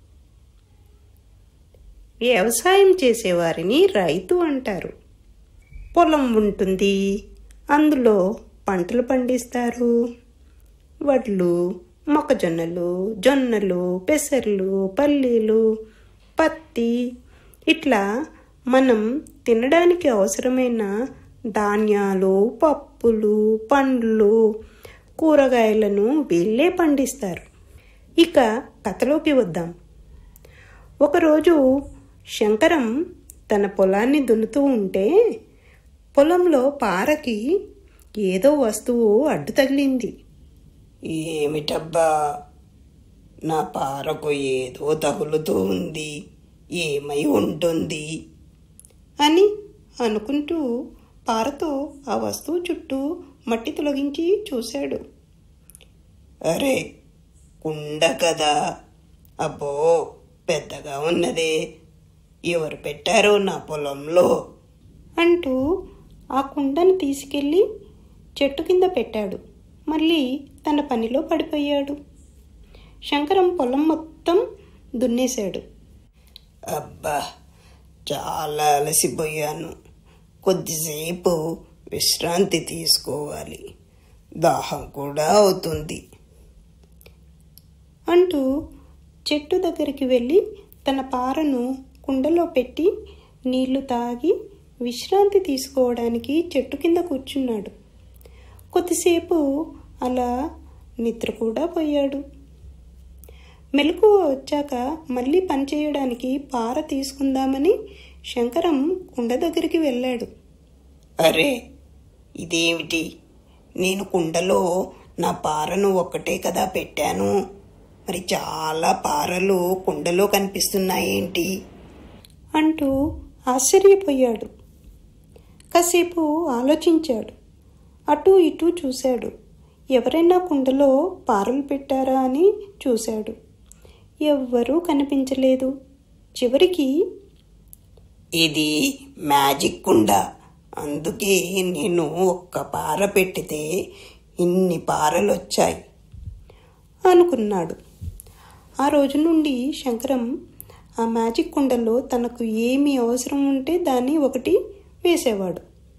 వ్యవసాయం చేసేవారిని రైతు అంటారు పొలం ఉంటుంది అందులో పంటలు పండిస్తారు వడ్లు మొక్కజొన్నలు జొన్నలు పెసర్లు పల్లీలు పత్తి ఇట్లా మనం తినడానికి అవసరమైన ధాన్యాలు పప్పులు పండ్లు కూరగాయలను వీళ్ళే పండిస్తారు ఇక కథలోకి వద్దాం ఒకరోజు శంకరం తన పొలాన్ని దున్నుతూ ఉంటే పొలంలో పారకి ఏదో వస్తువు అడ్డు తగిలింది ఏమిటబ్బా నా పారకు ఏదో తగులుతూ ఉంది ఏమై ఉంటుంది అని అనుకుంటూ పారతో ఆ వస్తువు చుట్టూ మట్టి తొలగించి చూశాడు అరే కుండ కదా అబ్బో పెద్దగా ఉన్నదే ఎవరు పెట్టారో నా పొలంలో అంటూ ఆ కుండను తీసుకెళ్ళి చెట్టు కింద పెట్టాడు మళ్ళీ తన పనిలో పడిపోయాడు శంకరం పొలం మొత్తం దున్నేశాడు అబ్బా చాలా అలసిపోయాను కొద్దిసేపు విశ్రాంతి తీసుకోవాలి దాహం కూడా అవుతుంది అంటూ చెట్టు దగ్గరికి వెళ్ళి తన పారను కుండలో పెట్టి నీళ్లు తాగి విశ్రాంతి తీసుకోవడానికి చెట్టు కింద కూర్చున్నాడు కొద్దిసేపు అలా నిద్ర కూడా పోయాడు మెలకువ వచ్చాక మళ్ళీ పనిచేయడానికి పార తీసుకుందామని శంకరం కుండ దగ్గరికి వెళ్ళాడు అరే ఇదేమిటి నేను కుండలో నా పారను ఒక్కటే కదా పెట్టాను మరి చాలా పారలు కుండలో కనిపిస్తున్నాయేంటి అంటూ ఆశ్చర్యపోయాడు కాసేపు ఆలోచించాడు అటు ఇటు చూశాడు ఎవరైనా కుండలో పారలు పెట్టారా అని చూశాడు ఎవ్వరూ కనిపించలేదు చివరికి ఇది మ్యాజిక్ కుండ అందుకే నేను ఒక్క పార పెట్టితే ఇన్ని పారలు వచ్చాయి అనుకున్నాడు ఆ రోజు నుండి శంకరం ఆ మ్యాజిక్ కుండలో తనకు ఏమి అవసరం ఉంటే దాన్ని ఒకటి వేసేవాడు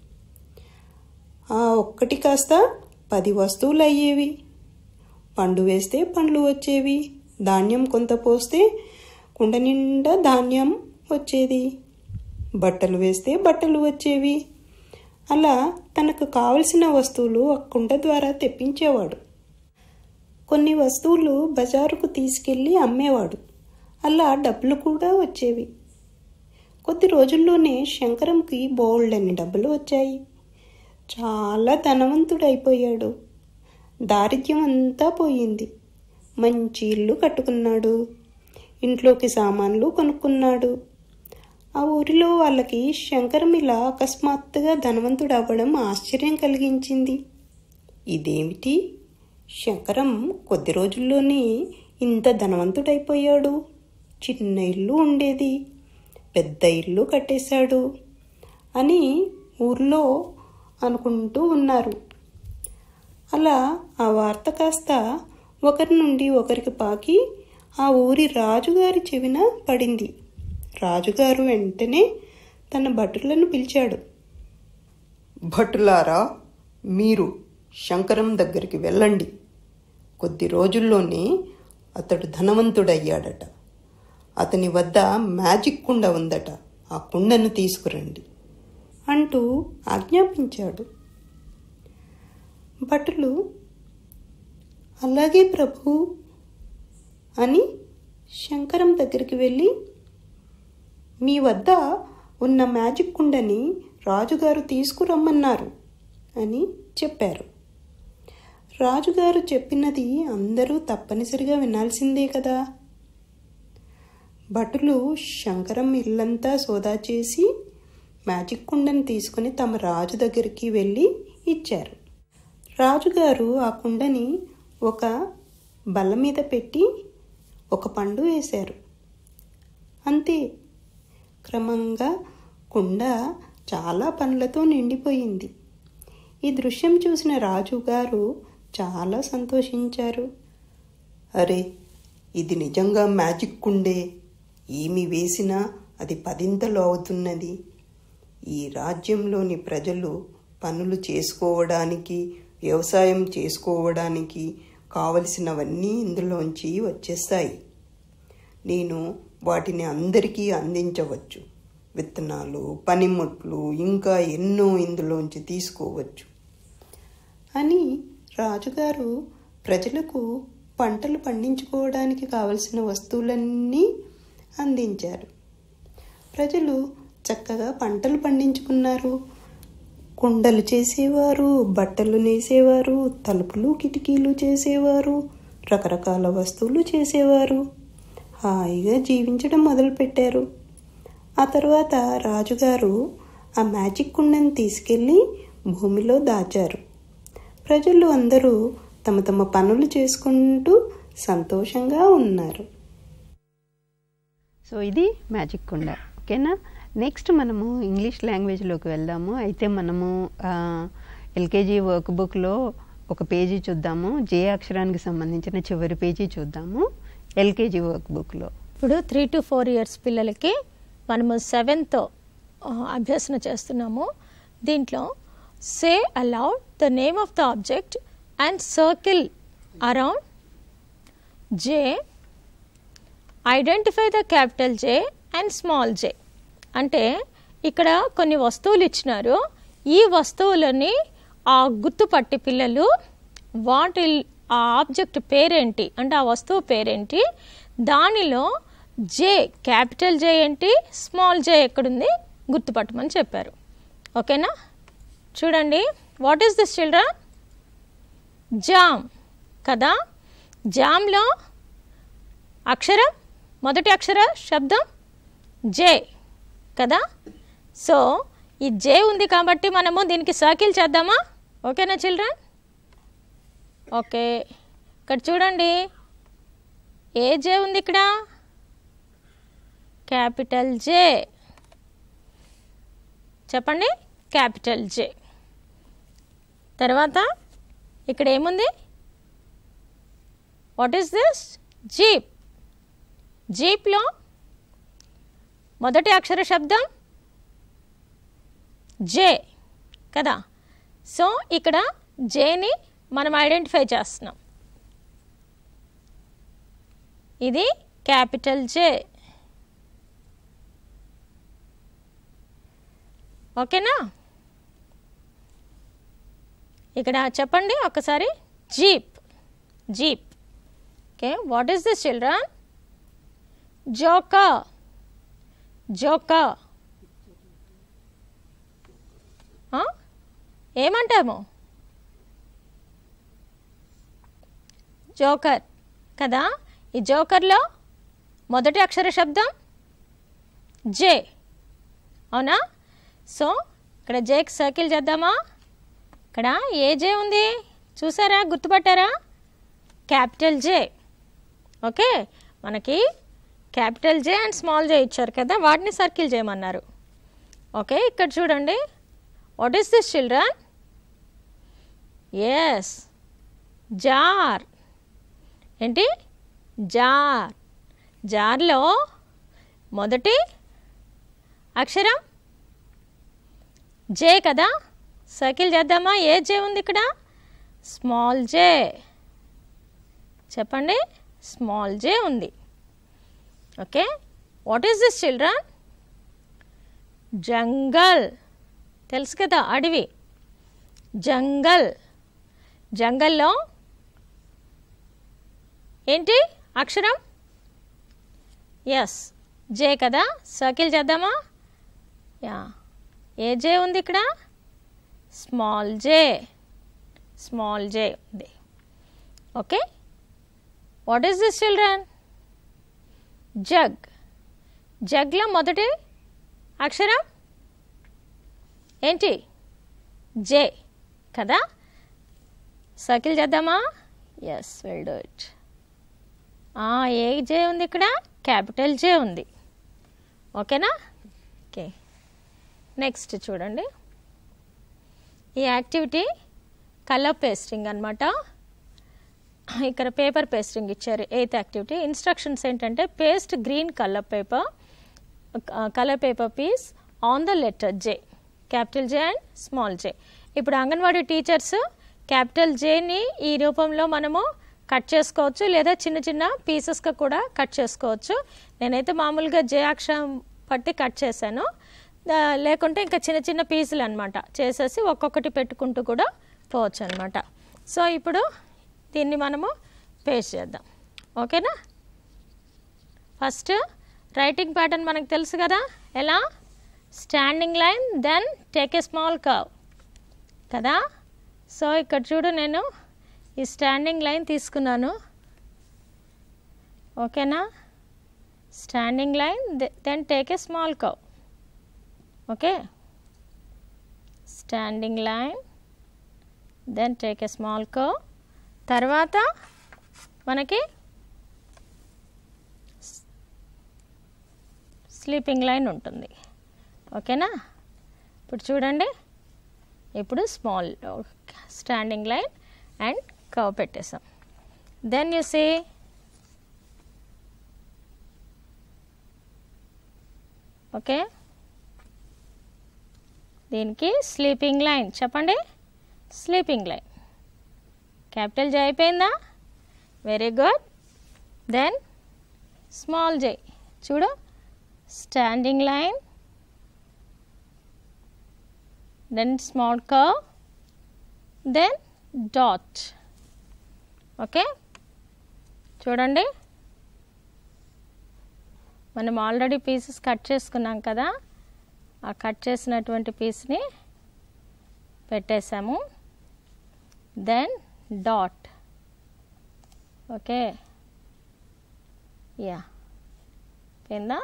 ఆ ఒక్కటి కాస్త పది వస్తువులు అయ్యేవి పండు వేస్తే పండ్లు వచ్చేవి ధాన్యం కొంత పోస్తే కుండ నిండా ధాన్యం వచ్చేది బట్టలు వేస్తే బట్టలు వచ్చేవి అలా తనకు కావలసిన వస్తువులు ఆ కుండ ద్వారా తెప్పించేవాడు కొన్ని వస్తువులు బజారుకు తీసుకెళ్ళి అమ్మేవాడు అలా డబ్బులు కూడా వచ్చేవి కొద్ది రోజుల్లోనే శంకరంకి బోల్డని డబ్బులు వచ్చాయి చాలా ధనవంతుడైపోయాడు దారిద్ర్యం అంతా పోయింది మంచి ఇల్లు కట్టుకున్నాడు ఇంట్లోకి సామాన్లు కొనుక్కున్నాడు ఆ ఊరిలో వాళ్ళకి శంకరం ఇలా అకస్మాత్తుగా ధనవంతుడు అవ్వడం ఆశ్చర్యం కలిగించింది ఇదేమిటి శంకరం కొద్ది రోజుల్లోనే ఇంత ధనవంతుడైపోయాడు చిన్న ఇల్లు ఉండేది పెద్ద ఇల్లు కట్టేశాడు అని ఊర్లో అనుకుంటూ ఉన్నారు అలా ఆ వార్త కాస్త ఒకరి నుండి ఒకరికి పాకి ఆ ఊరి రాజుగారి చెవిన పడింది రాజుగారు వెంటనే తన భటులను పిలిచాడు భటులారా మీరు శంకరం దగ్గరికి వెళ్ళండి కొద్ది రోజుల్లోనే అతడు ధనవంతుడయ్యాడట అతని వద్ద మ్యాజిక్ కుండ ఉందట ఆ కుండను తీసుకురండి అంటూ ఆజ్ఞాపించాడు భటులు అలాగే ప్రభు అని శంకరం దగ్గరికి వెళ్ళి మీ వద్ద ఉన్న మ్యాజిక్ కుండని రాజుగారు తీసుకురమ్మన్నారు అని చెప్పారు రాజుగారు చెప్పినది అందరూ తప్పనిసరిగా వినాల్సిందే కదా భటులు శంకరం ఇల్లంతా సోదా చేసి మ్యాజిక్ కుండని తీసుకుని తమ రాజు దగ్గరికి వెళ్ళి ఇచ్చారు రాజుగారు ఆ కుండని ఒక బల్ల మీద పెట్టి ఒక పండు వేశారు అంతే క్రమంగా కుండ చాలా పండ్లతో నిండిపోయింది ఈ దృశ్యం చూసిన రాజుగారు చాలా సంతోషించారు అరే ఇది నిజంగా మ్యాజిక్ కుండే ఏమి వేసినా అది పదింతలు అవుతున్నది ఈ రాజ్యంలోని ప్రజలు పనులు చేసుకోవడానికి వ్యవసాయం చేసుకోవడానికి కావలసినవన్నీ ఇందులోంచి వచ్చేస్తాయి నేను వాటిని అందరికీ అందించవచ్చు విత్తనాలు పనిముట్లు ఇంకా ఎన్నో ఇందులోంచి తీసుకోవచ్చు అని రాజుగారు ప్రజలకు పంటలు పండించుకోవడానికి కావలసిన వస్తువులన్నీ అందించారు ప్రజలు చక్కగా పంటలు పండించుకున్నారు కుండలు చేసేవారు బట్టలు నేసేవారు తలుపులు కిటికీలు చేసేవారు రకరకాల వస్తువులు చేసేవారు హాయిగా జీవించడం మొదలుపెట్టారు ఆ తర్వాత రాజుగారు ఆ మ్యాజిక్ కుండను తీసుకెళ్ళి భూమిలో దాచారు ప్రజలు అందరూ తమ తమ పనులు చేసుకుంటూ సంతోషంగా ఉన్నారు సో ఇది మ్యాజిక్ కుండ ఓకేనా నెక్స్ట్ మనము ఇంగ్లీష్ లాంగ్వేజ్లోకి వెళ్దాము అయితే మనము ఎల్కేజీ వర్క్ బుక్లో ఒక పేజీ చూద్దాము జే అక్షరానికి సంబంధించిన చివరి పేజీ చూద్దాము ఎల్కేజీ వర్క్ బుక్లో ఇప్పుడు త్రీ టు ఫోర్ ఇయర్స్ పిల్లలకి మనము సెవెంత్ అభ్యసన చేస్తున్నాము దీంట్లో say aloud the name of the object and circle around J identify the capital J and small J అంటే ఇక్కడ కొన్ని వస్తువులు ఇచ్చినారు ఈ వస్తువులని ఆ గుర్తుపట్టి పిల్లలు వాటి ఆ ఆబ్జెక్ట్ పేరేంటి అంటే ఆ వస్తువు పేరేంటి దానిలో జే క్యాపిటల్ జే ఏంటి స్మాల్ జే ఎక్కడుంది గుర్తుపట్టమని చెప్పారు ఓకేనా చూడండి what is this children jam కదా జామ్లో అక్షరం మొదటి అక్షర శబ్దం జే కదా సో ఈ జే ఉంది కాబట్టి మనము దీనికి సర్కిల్ చేద్దామా ఓకేనా చిల్డ్రన్ ఓకే ఇక్కడ చూడండి ఏ జే ఉంది ఇక్కడ క్యాపిటల్ జే చెప్పండి క్యాపిటల్ జే తర్వాత ఇక్కడ ఏముంది వాట్ ఈస్ దిస్ జీప్ జీప్లో మొదటి అక్షర శబ్దం జే కదా సో ఇక్కడ జేని మనం ఐడెంటిఫై చేస్తున్నాం ఇది క్యాపిటల్ జే ఓకేనా ఇక్కడ చెప్పండి ఒకసారి jeep jeep okay what is this children joker joker ఆ? ఏమంటాము జోకర్ కదా ఈ జోకర్లో మొదటి అక్షర శబ్దం జే అవునా సో ఇక్కడ జేకి సర్కిల్ చేద్దామా ఇక్కడ ఏ జే ఉంది చూసారా గుర్తుపట్టారా క్యాపిటల్ జే ఓకే మనకి capital J and small J ఇచ్చారు కదా వాటిని సర్కిల్ చేయమన్నారు ఓకే ఇక్కడ చూడండి what is this children yes jar ఏంటి జార్ జార్లో మొదటి అక్షరం జే కదా సర్కిల్ చేద్దామా ఏ జే ఉంది ఇక్కడ స్మాల్ జే చెప్పండి స్మాల్ జే ఉంది okay what is this children jungle తెలుసు కదా అడవి జంగల్ జంగల్లో ఏంటి అక్షరం ఎస్ జే కదా సర్కిల్ చేద్దామా యా ఏ జే ఉంది ఇక్కడ స్మాల్ జే స్మాల్ జే ఉంది okay what is this children jug జగ్లో మొదటి అక్షరం ఏంటి జే కదా సర్కిల్ చేద్దామా ఎస్ వెల్ డూ ఇట్ ఏ జే ఉంది ఇక్కడ క్యాపిటల్ జే ఉంది ఓకేనా ఓకే నెక్స్ట్ చూడండి ఈ యాక్టివిటీ కలర్ పేస్టింగ్ అనమాట ఇక్కడ పేపర్ పేస్టింగ్ ఇచ్చారు ఎయిత్ యాక్టివిటీ ఇన్స్ట్రక్షన్స్ ఏంటంటే paste green colour paper colour paper piece on the letter J capital J and small J ఇప్పుడు అంగన్వాడీ టీచర్స్ క్యాపిటల్ జేని ఈ రూపంలో మనము కట్ చేసుకోవచ్చు లేదా చిన్న చిన్న పీసెస్గా కూడా కట్ చేసుకోవచ్చు నేనైతే మామూలుగా జే అక్షరం పట్టి కట్ చేశాను ఆ, లేకుంటే ఇంకా చిన్న చిన్న పీసులు అనమాట చేసేసి ఒక్కొక్కటి పెట్టుకుంటూ కూడా పోవచ్చు అనమాట సో ఇప్పుడు దీన్ని మనము పేస్ట్ చేద్దాం ఓకేనా ఫస్ట్ రైటింగ్ ప్యాటర్న్ మనకు తెలుసు కదా ఎలా standing line then take a small curve కదా సో ఇక్కడ చూడు నేను ఈ స్టాండింగ్ లైన్ తీసుకున్నాను ఓకేనా standing line then take a small curve okay standing line then take a small curve తర్వాత మనకి స్లీపింగ్ లైన్ ఉంటుంది ఓకేనా ఇప్పుడు చూడండి ఇప్పుడు small standing line and curve పెట్టేసాం దెన్ యూ సే ఓకే దీనికి స్లీపింగ్ లైన్ చెప్పండి స్లీపింగ్ లైన్ క్యాపిటల్ జే అయిపోయిందా very good then small J చూడు standing line then small curve then dot okay చూడండి మనం ఆల్రెడీ పీసెస్ కట్ చేసుకున్నాం కదా ఆ కట్ చేసినటువంటి పీస్ని పెట్టేసాము దెన్ డాట్ ఓకే యా పోయిందా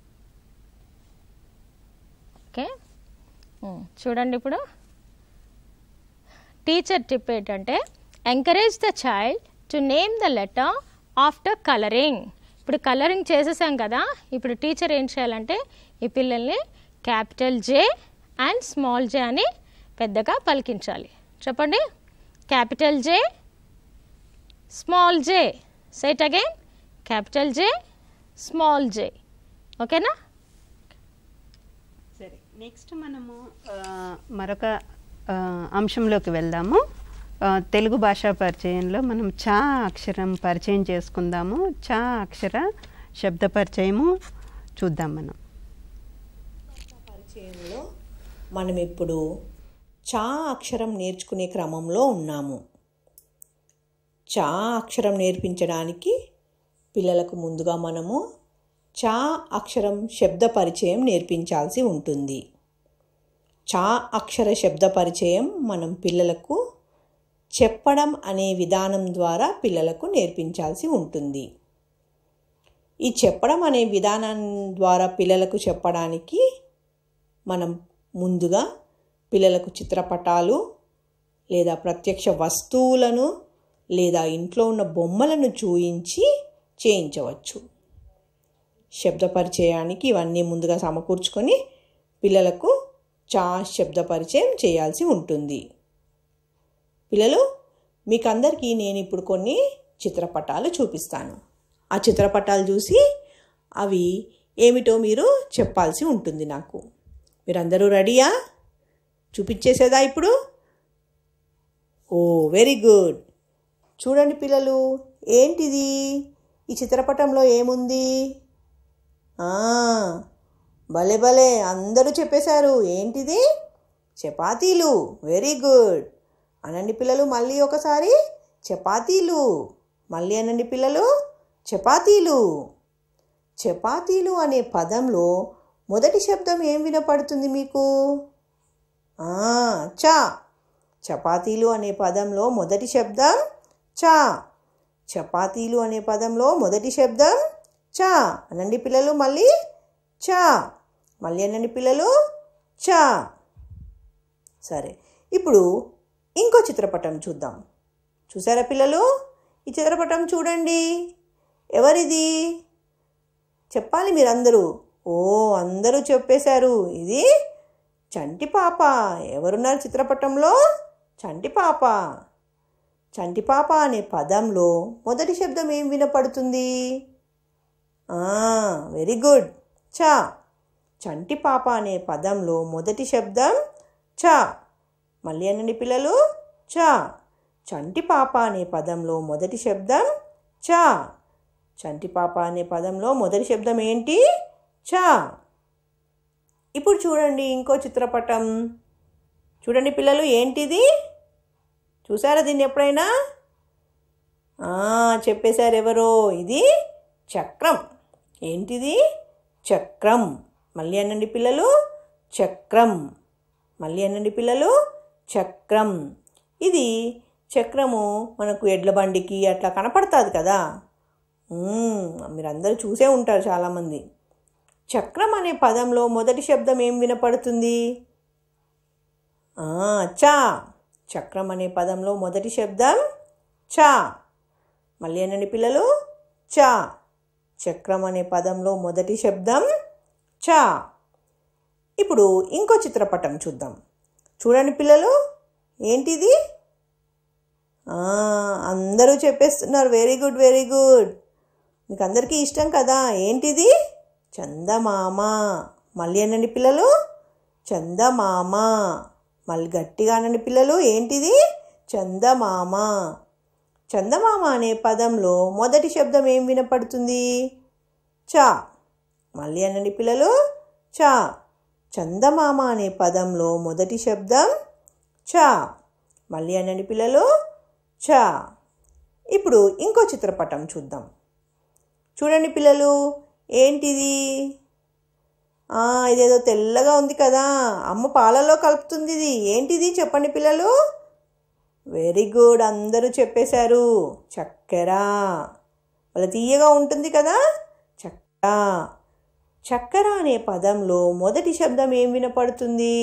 ఓకే ఉమ్, చూడండి ఇప్పుడు టీచర్ టిప్ ఏంటంటే encourage the child to name the letter after colouring ఇప్పుడు కలరింగ్ చేసేసాం కదా ఇప్పుడు టీచర్ ఏం చేయాలంటే ఈ పిల్లల్ని capital J and small J అని పెద్దగా పలికించాలి చెప్పండి capital J small J set again capital J small J ఓకేనా సరే నెక్స్ట్ మనము ఆ, మరొక ఆ, అంశంలోకి వెళ్దాము ఆ, తెలుగు భాషా పరిచయంలో మనం చా అక్షరం పరిచయం చేసుకుందాము చా అక్షర శబ్ద పరిచయము చూద్దాం మనం పరిచయంలో మనం ఇప్పుడు చా అక్షరం నేర్చుకునే క్రమంలో ఉన్నాము చా అక్షరం నేర్పించడానికి పిల్లలకు ముందుగా మనము చా అక్షరం శబ్ద పరిచయం నేర్పించాల్సి ఉంటుంది చా అక్షర శబ్ద పరిచయం మనం పిల్లలకు చెప్పడం అనే విధానం ద్వారా పిల్లలకు నేర్పించాల్సి ఉంటుంది ఈ చెప్పడం అనే విధానం ద్వారా పిల్లలకు చెప్పడానికి మనం ముందుగా పిల్లలకు చిత్రపటాలు లేదా ప్రత్యక్ష వస్తువులను లేదా ఇంట్లో ఉన్న బొమ్మలను చూయించి చేయించవచ్చు శబ్ద పరిచయానికి ఇవన్నీ ముందుగా సమకూర్చుకొని పిల్లలకు చా శబ్ద పరిచయం చేయాల్సి ఉంటుంది పిల్లలు మీకందరికీ నేను ఇప్పుడు కొన్ని చిత్రపటాలు చూపిస్తాను ఆ చిత్రపటాలు చూసి అవి ఏమిటో మీరు చెప్పాల్సి ఉంటుంది నాకు మీరందరూ రెడీయా చూపించేసేదా ఇప్పుడు ఓ వెరీ గుడ్ చూడండి పిల్లలు ఏంటిది ఈ చిత్రపటంలో ఏముంది ఆ, భలే భలే అందరూ చెప్పేశారు ఏంటిది చపాతీలు వెరీ గుడ్ అనండి పిల్లలు మళ్ళీ ఒకసారి చపాతీలు మళ్ళీ అనండి పిల్లలు చపాతీలు చపాతీలు అనే పదంలో మొదటి శబ్దం ఏం వినపడుతుంది మీకు ఆ, చా చపాతీలు అనే పదంలో మొదటి శబ్దం చా చపాతీలు అనే పదంలో మొదటి శబ్దం చా అనండి పిల్లలు మళ్ళీ చా మళ్ళీ అనండి పిల్లలు చా సరే ఇప్పుడు ఇంకో చిత్రపటం చూద్దాం చూసారా పిల్లలు ఈ చిత్రపటం చూడండి ఎవరిది చెప్పాలి మీరందరూ ఓ అందరూ చెప్పేశారు ఇది చంటి పాప ఎవరున్నారు చిత్రపటంలో చంటి పాప చంటిపాప అనే పదంలో మొదటి శబ్దం ఏం వినపడుతుంది వెరీ గుడ్ చ చంటిపాప అనే పదంలో మొదటి శబ్దం చ మళ్ళీ అనండి పిల్లలు చ చంటిపాప అనే పదంలో మొదటి శబ్దం చ చంటిపాప అనే పదంలో మొదటి శబ్దం ఏంటి చ ఇప్పుడు చూడండి ఇంకో చిత్రపటం చూడండి పిల్లలు ఏంటిది చూసారా దీన్ని ఎప్పుడైనా ఆ, చెప్పేశారు ఎవరో ఇది చక్రం ఏంటిది చక్రం మళ్ళీ అనండి పిల్లలు చక్రం మళ్ళీ అనండి పిల్లలు చక్రం ఇది చక్రము మనకు ఎడ్ల బండికి అట్లా కనపడుతుంది కదా మ్మ్, మీరందరూ చూసే ఉంటారు చాలామంది చక్రం అనే పదంలో మొదటి శబ్దం ఏం వినపడుతుంది ఆ, చా చక్రం అనే పదంలో మొదటి శబ్దం చా మళ్ళీ అనండి పిల్లలు చా చక్రం అనే పదంలో మొదటి శబ్దం చా ఇప్పుడు ఇంకో చిత్రపటం చూద్దాం చూడండి పిల్లలు ఏంటిది ఆ, అందరూ చెప్పేస్తున్నారు వెరీ గుడ్ వెరీ గుడ్ మీకు అందరికీ ఇష్టం కదా ఏంటిది చందమామ మళ్ళీ అనండి పిల్లలు చందమామ మళ్ళీ గట్టిగా అనండి పిల్లలు ఏంటిది చందమామ చందమామ అనే పదంలో మొదటి శబ్దం ఏం వినపడుతుంది చా మళ్ళీ అనండి పిల్లలు చా చందమామ అనే పదంలో మొదటి శబ్దం చా మళ్ళీ అనండి పిల్లలు చా ఇప్పుడు ఇంకో చిత్రపటం చూద్దాం చూడండి పిల్లలు ఏంటిది ఆ, ఇదేదో తెల్లగా ఉంది కదా అమ్మ పాలలో కలుపుతుంది ఇది ఏంటిది చెప్పండి పిల్లలు వెరీ గుడ్ అందరూ చెప్పేశారు చక్కెర వాళ్ళ తీయగా ఉంటుంది కదా చక్కెర చక్కెర అనే పదంలో మొదటి శబ్దం ఏం వినపడుతుంది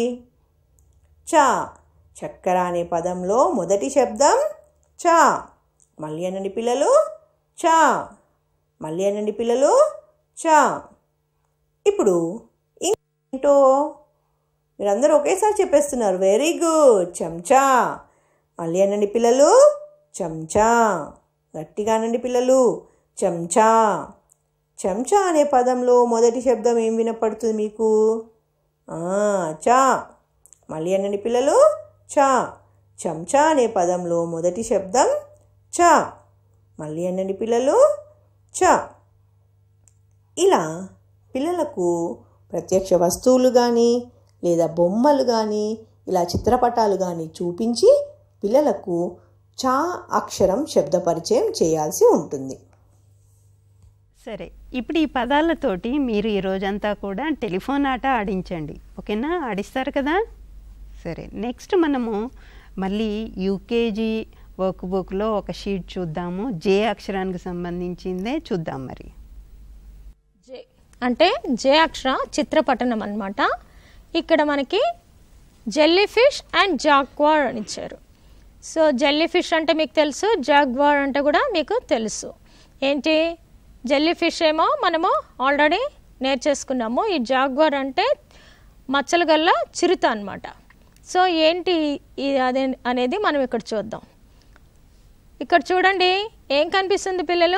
చా చక్కెర అనే పదంలో మొదటి శబ్దం చా మళ్ళీ అనండి పిల్లలు చా మళ్ళీ అనండి పిల్లలు చా ఇప్పుడు ఏంటో మీరందరూ ఒకేసారి చెప్పేస్తున్నారు వెరీ గుడ్ చెంచా మళ్ళీ అనండి పిల్లలు చెంచా గట్టిగా అనండి పిల్లలు చెంచా చెంచా అనే పదంలో మొదటి శబ్దం ఏం వినపడుతుంది మీకు ఆ, చా మళ్ళీ అనండి పిల్లలు చా చెంచా అనే పదంలో మొదటి శబ్దం చా మళ్ళీ అనండి పిల్లలు చా ఇలా పిల్లలకు ప్రత్యక్ష వస్తువులు కానీ లేదా బొమ్మలు కానీ ఇలా చిత్రపటాలు కానీ చూపించి పిల్లలకు చా అక్షరం శబ్ద పరిచయం చేయాల్సి ఉంటుంది సరే ఇప్పుడు ఈ పదాలతోటి మీరు ఈ రోజంతా కూడా టెలిఫోన్ ఆట ఆడించండి ఓకేనా ఆడిస్తారు కదా సరే నెక్స్ట్ మనము మళ్ళీ యూకేజీ వర్క్ బుక్లో ఒక షీట్ చూద్దాము జే అక్షరానికి సంబంధించిందే చూద్దాం మరి జే అంటే జే అక్షర చిత్రపటనం అన్నమాట ఇక్కడ మనకి జెల్లీ ఫిష్ అండ్ జాగ్వార్ అని ఇచ్చారు సో జెల్లీ ఫిష్ అంటే మీకు తెలుసు జాగ్వార్ అంటే కూడా మీకు తెలుసు ఏంటి జెల్లీ ఫిష్ ఏమో మనము ఆల్రెడీ నేర్చేసుకున్నాము ఈ జాగ్వార్ అంటే మచ్చలు గల్ల చిరుత అనమాట సో ఏంటి ఈ అదే అనేది మనం ఇక్కడ చూద్దాం ఇక్కడ చూడండి ఏం కనిపిస్తుంది పిల్లలు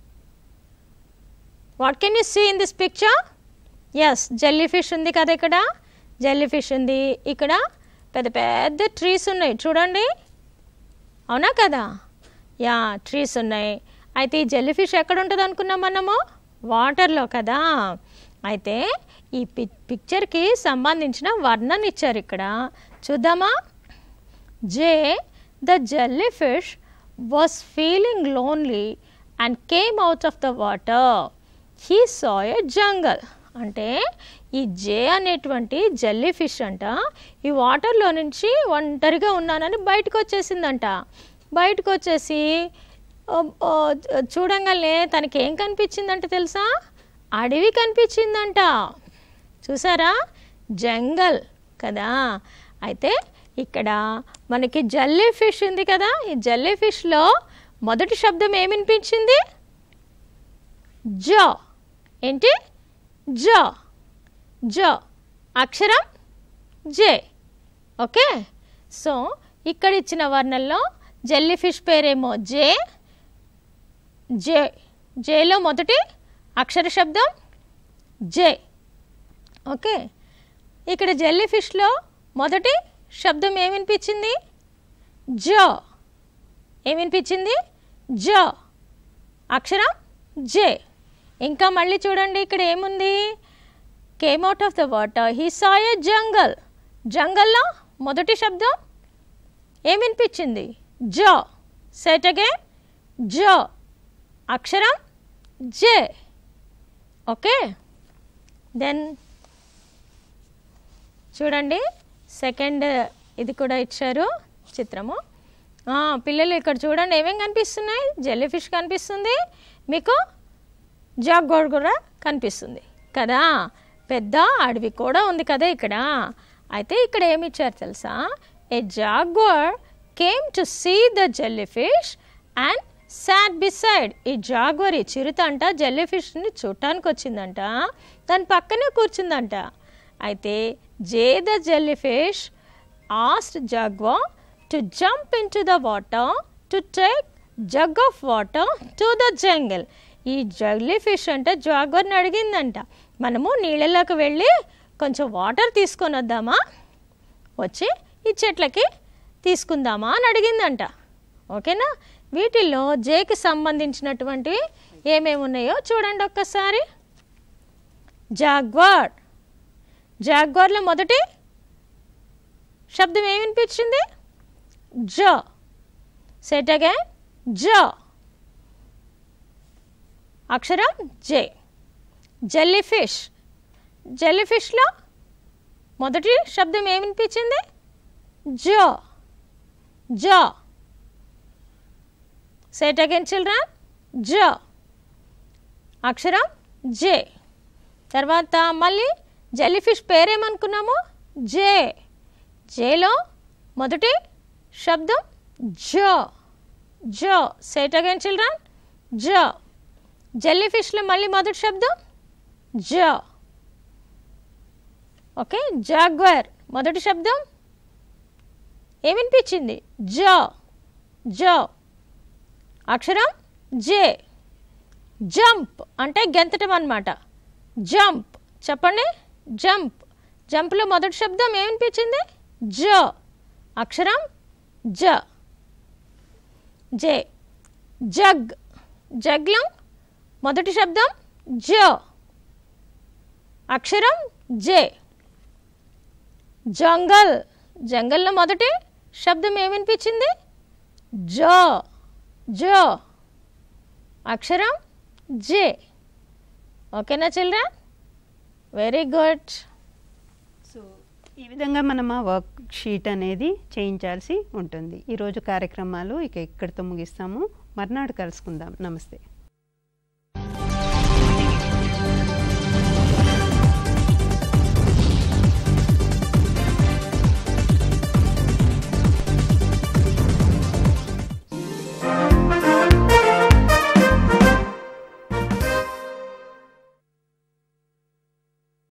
what can you see in this picture yes jellyfish ఉంది కదా ఇక్కడ జెల్లీ ఫిష్ ఉంది ఇక్కడ పెద్ద పెద్ద ట్రీస్ ఉన్నాయి చూడండి అవునా కదా యా ట్రీస్ ఉన్నాయి అయితే ఈ జెల్లీ ఫిష్ ఎక్కడ ఉంటుంది అనుకున్నాం మనము వాటర్లో కదా అయితే ఈ పి పిక్చర్కి సంబంధించిన వర్ణన ఇచ్చారు ఇక్కడ చూద్దామా J the jellyfish was feeling lonely and came out of the water he saw a jungle అంటే ఈ జే అనేటువంటి జెల్లీ ఫిష్ అంట ఈ వాటర్లో నుంచి ఒంటరిగా ఉన్నానని బయటకు వచ్చేసిందంట బయటకు వచ్చేసి ఓ, ఓ, చూడంగానే తనకి ఏం కనిపించిందంట తెలుసా అడవి కనిపించిందంట చూసారా జంగల్ కదా అయితే ఇక్కడ మనకి జల్లీ ఫిష్ ఉంది కదా ఈ జల్లీ ఫిష్లో మొదటి శబ్దం ఏమి వినిపించింది జ ఏంటి జ జ అక్షరం జే ఓకే సో ఇక్కడ ఇచ్చిన వర్ణంలో జెల్లీ ఫిష్ పేరేమో జే జే జేలో మొదటి అక్షర శబ్దం జే ఓకే ఇక్కడ జెల్లీ ఫిష్లో మొదటి శబ్దం ఏమి వినిపించింది జో ఏమి వినిపించింది జో అక్షరం జే ఇంకా మళ్ళీ చూడండి ఇక్కడ ఏముంది came out of the water he saw a jungle జంగల్లో మొదటి శబ్దం ఏం వినిపించింది జో సెట్ అగైన్ జో అక్షరం జే ఓకే దెన్ చూడండి సెకండ్ ఇది కూడా ఇచ్చారు చిత్రము ఆ, పిల్లలు ఇక్కడ చూడండి ఏమేం కనిపిస్తున్నాయి జెల్లీ ఫిష్ కనిపిస్తుంది మీకు జాగ్వార్ కూడా కనిపిస్తుంది కదా పెద్ద అడవి కూడా ఉంది కదా ఇక్కడ అయితే ఇక్కడ ఏమి ఇచ్చారు తెలుసా a jaguar came to see the jellyfish and sat beside ఈ జాగ్వర్ ఈ చిరుత అంట జెల్లీ ఫిష్ని చూడటానికి వచ్చిందంట దాని పక్కనే కూర్చుందంట అయితే J the jellyfish asked jaguar to jump into the water to take jug of water to the jungle ఈ జగ్లీ ఫిష్ అంటే జాగ్వర్ని అడిగిందంట మనము నీళ్ళలోకి వెళ్ళి కొంచెం వాటర్ తీసుకొని వద్దామా వచ్చి ఈ చెట్లకి తీసుకుందామా అని అడిగిందంట ఓకేనా వీటిల్లో జేకి సంబంధించినటువంటివి ఏమేమి ఉన్నాయో చూడండి ఒక్కసారి జాగ్వార్ జాగ్వార్లో మొదటి శబ్దం ఏమి వినిపించింది జ సెట్ అగైన్ జ అక్షరం జే జెల్లీ ఫిష్ జెల్లీ ఫిష్లో మొదటి శబ్దం ఏమి వినిపించింది జో జో సెట్ అగైన్ చిల్డ్రన్ జో అక్షరం జే తర్వాత మళ్ళీ జెల్లీ ఫిష్ పేరేమనుకున్నాము జే జేలో మొదటి శబ్దం జో జో సెట్ అగైన్ చిల్డ్రన్ జో జెల్లీ ఫిష్లో మళ్ళీ మొదటి శబ్దం జో ఓకే జాగ్వర్ మొదటి శబ్దం ఏమినిపించింది జో జో అక్షరం జే జంప్ అంటే గెంతటం అన్నమాట జంప్ చెప్పండి జంప్ జంప్లో మొదటి శబ్దం ఏమనిపించింది జ అక్షరం జ జే జగ్ జగ్లో మొదటి శబ్దం జ అక్షరం జే జంగల్ జంగల్లో మొదటి శబ్దం ఏమనిపించింది జో జో అక్షరం జే ఓకేనా చిల్డ్రన్ వెరీ గుడ్ సో ఈ విధంగా మనం ఆ వర్క్ షీట్ అనేది చేయించాల్సి ఉంటుంది ఈరోజు కార్యక్రమాలు ఇక ఇక్కడితో ముగిస్తాము మర్నాడు కలుసుకుందాం నమస్తే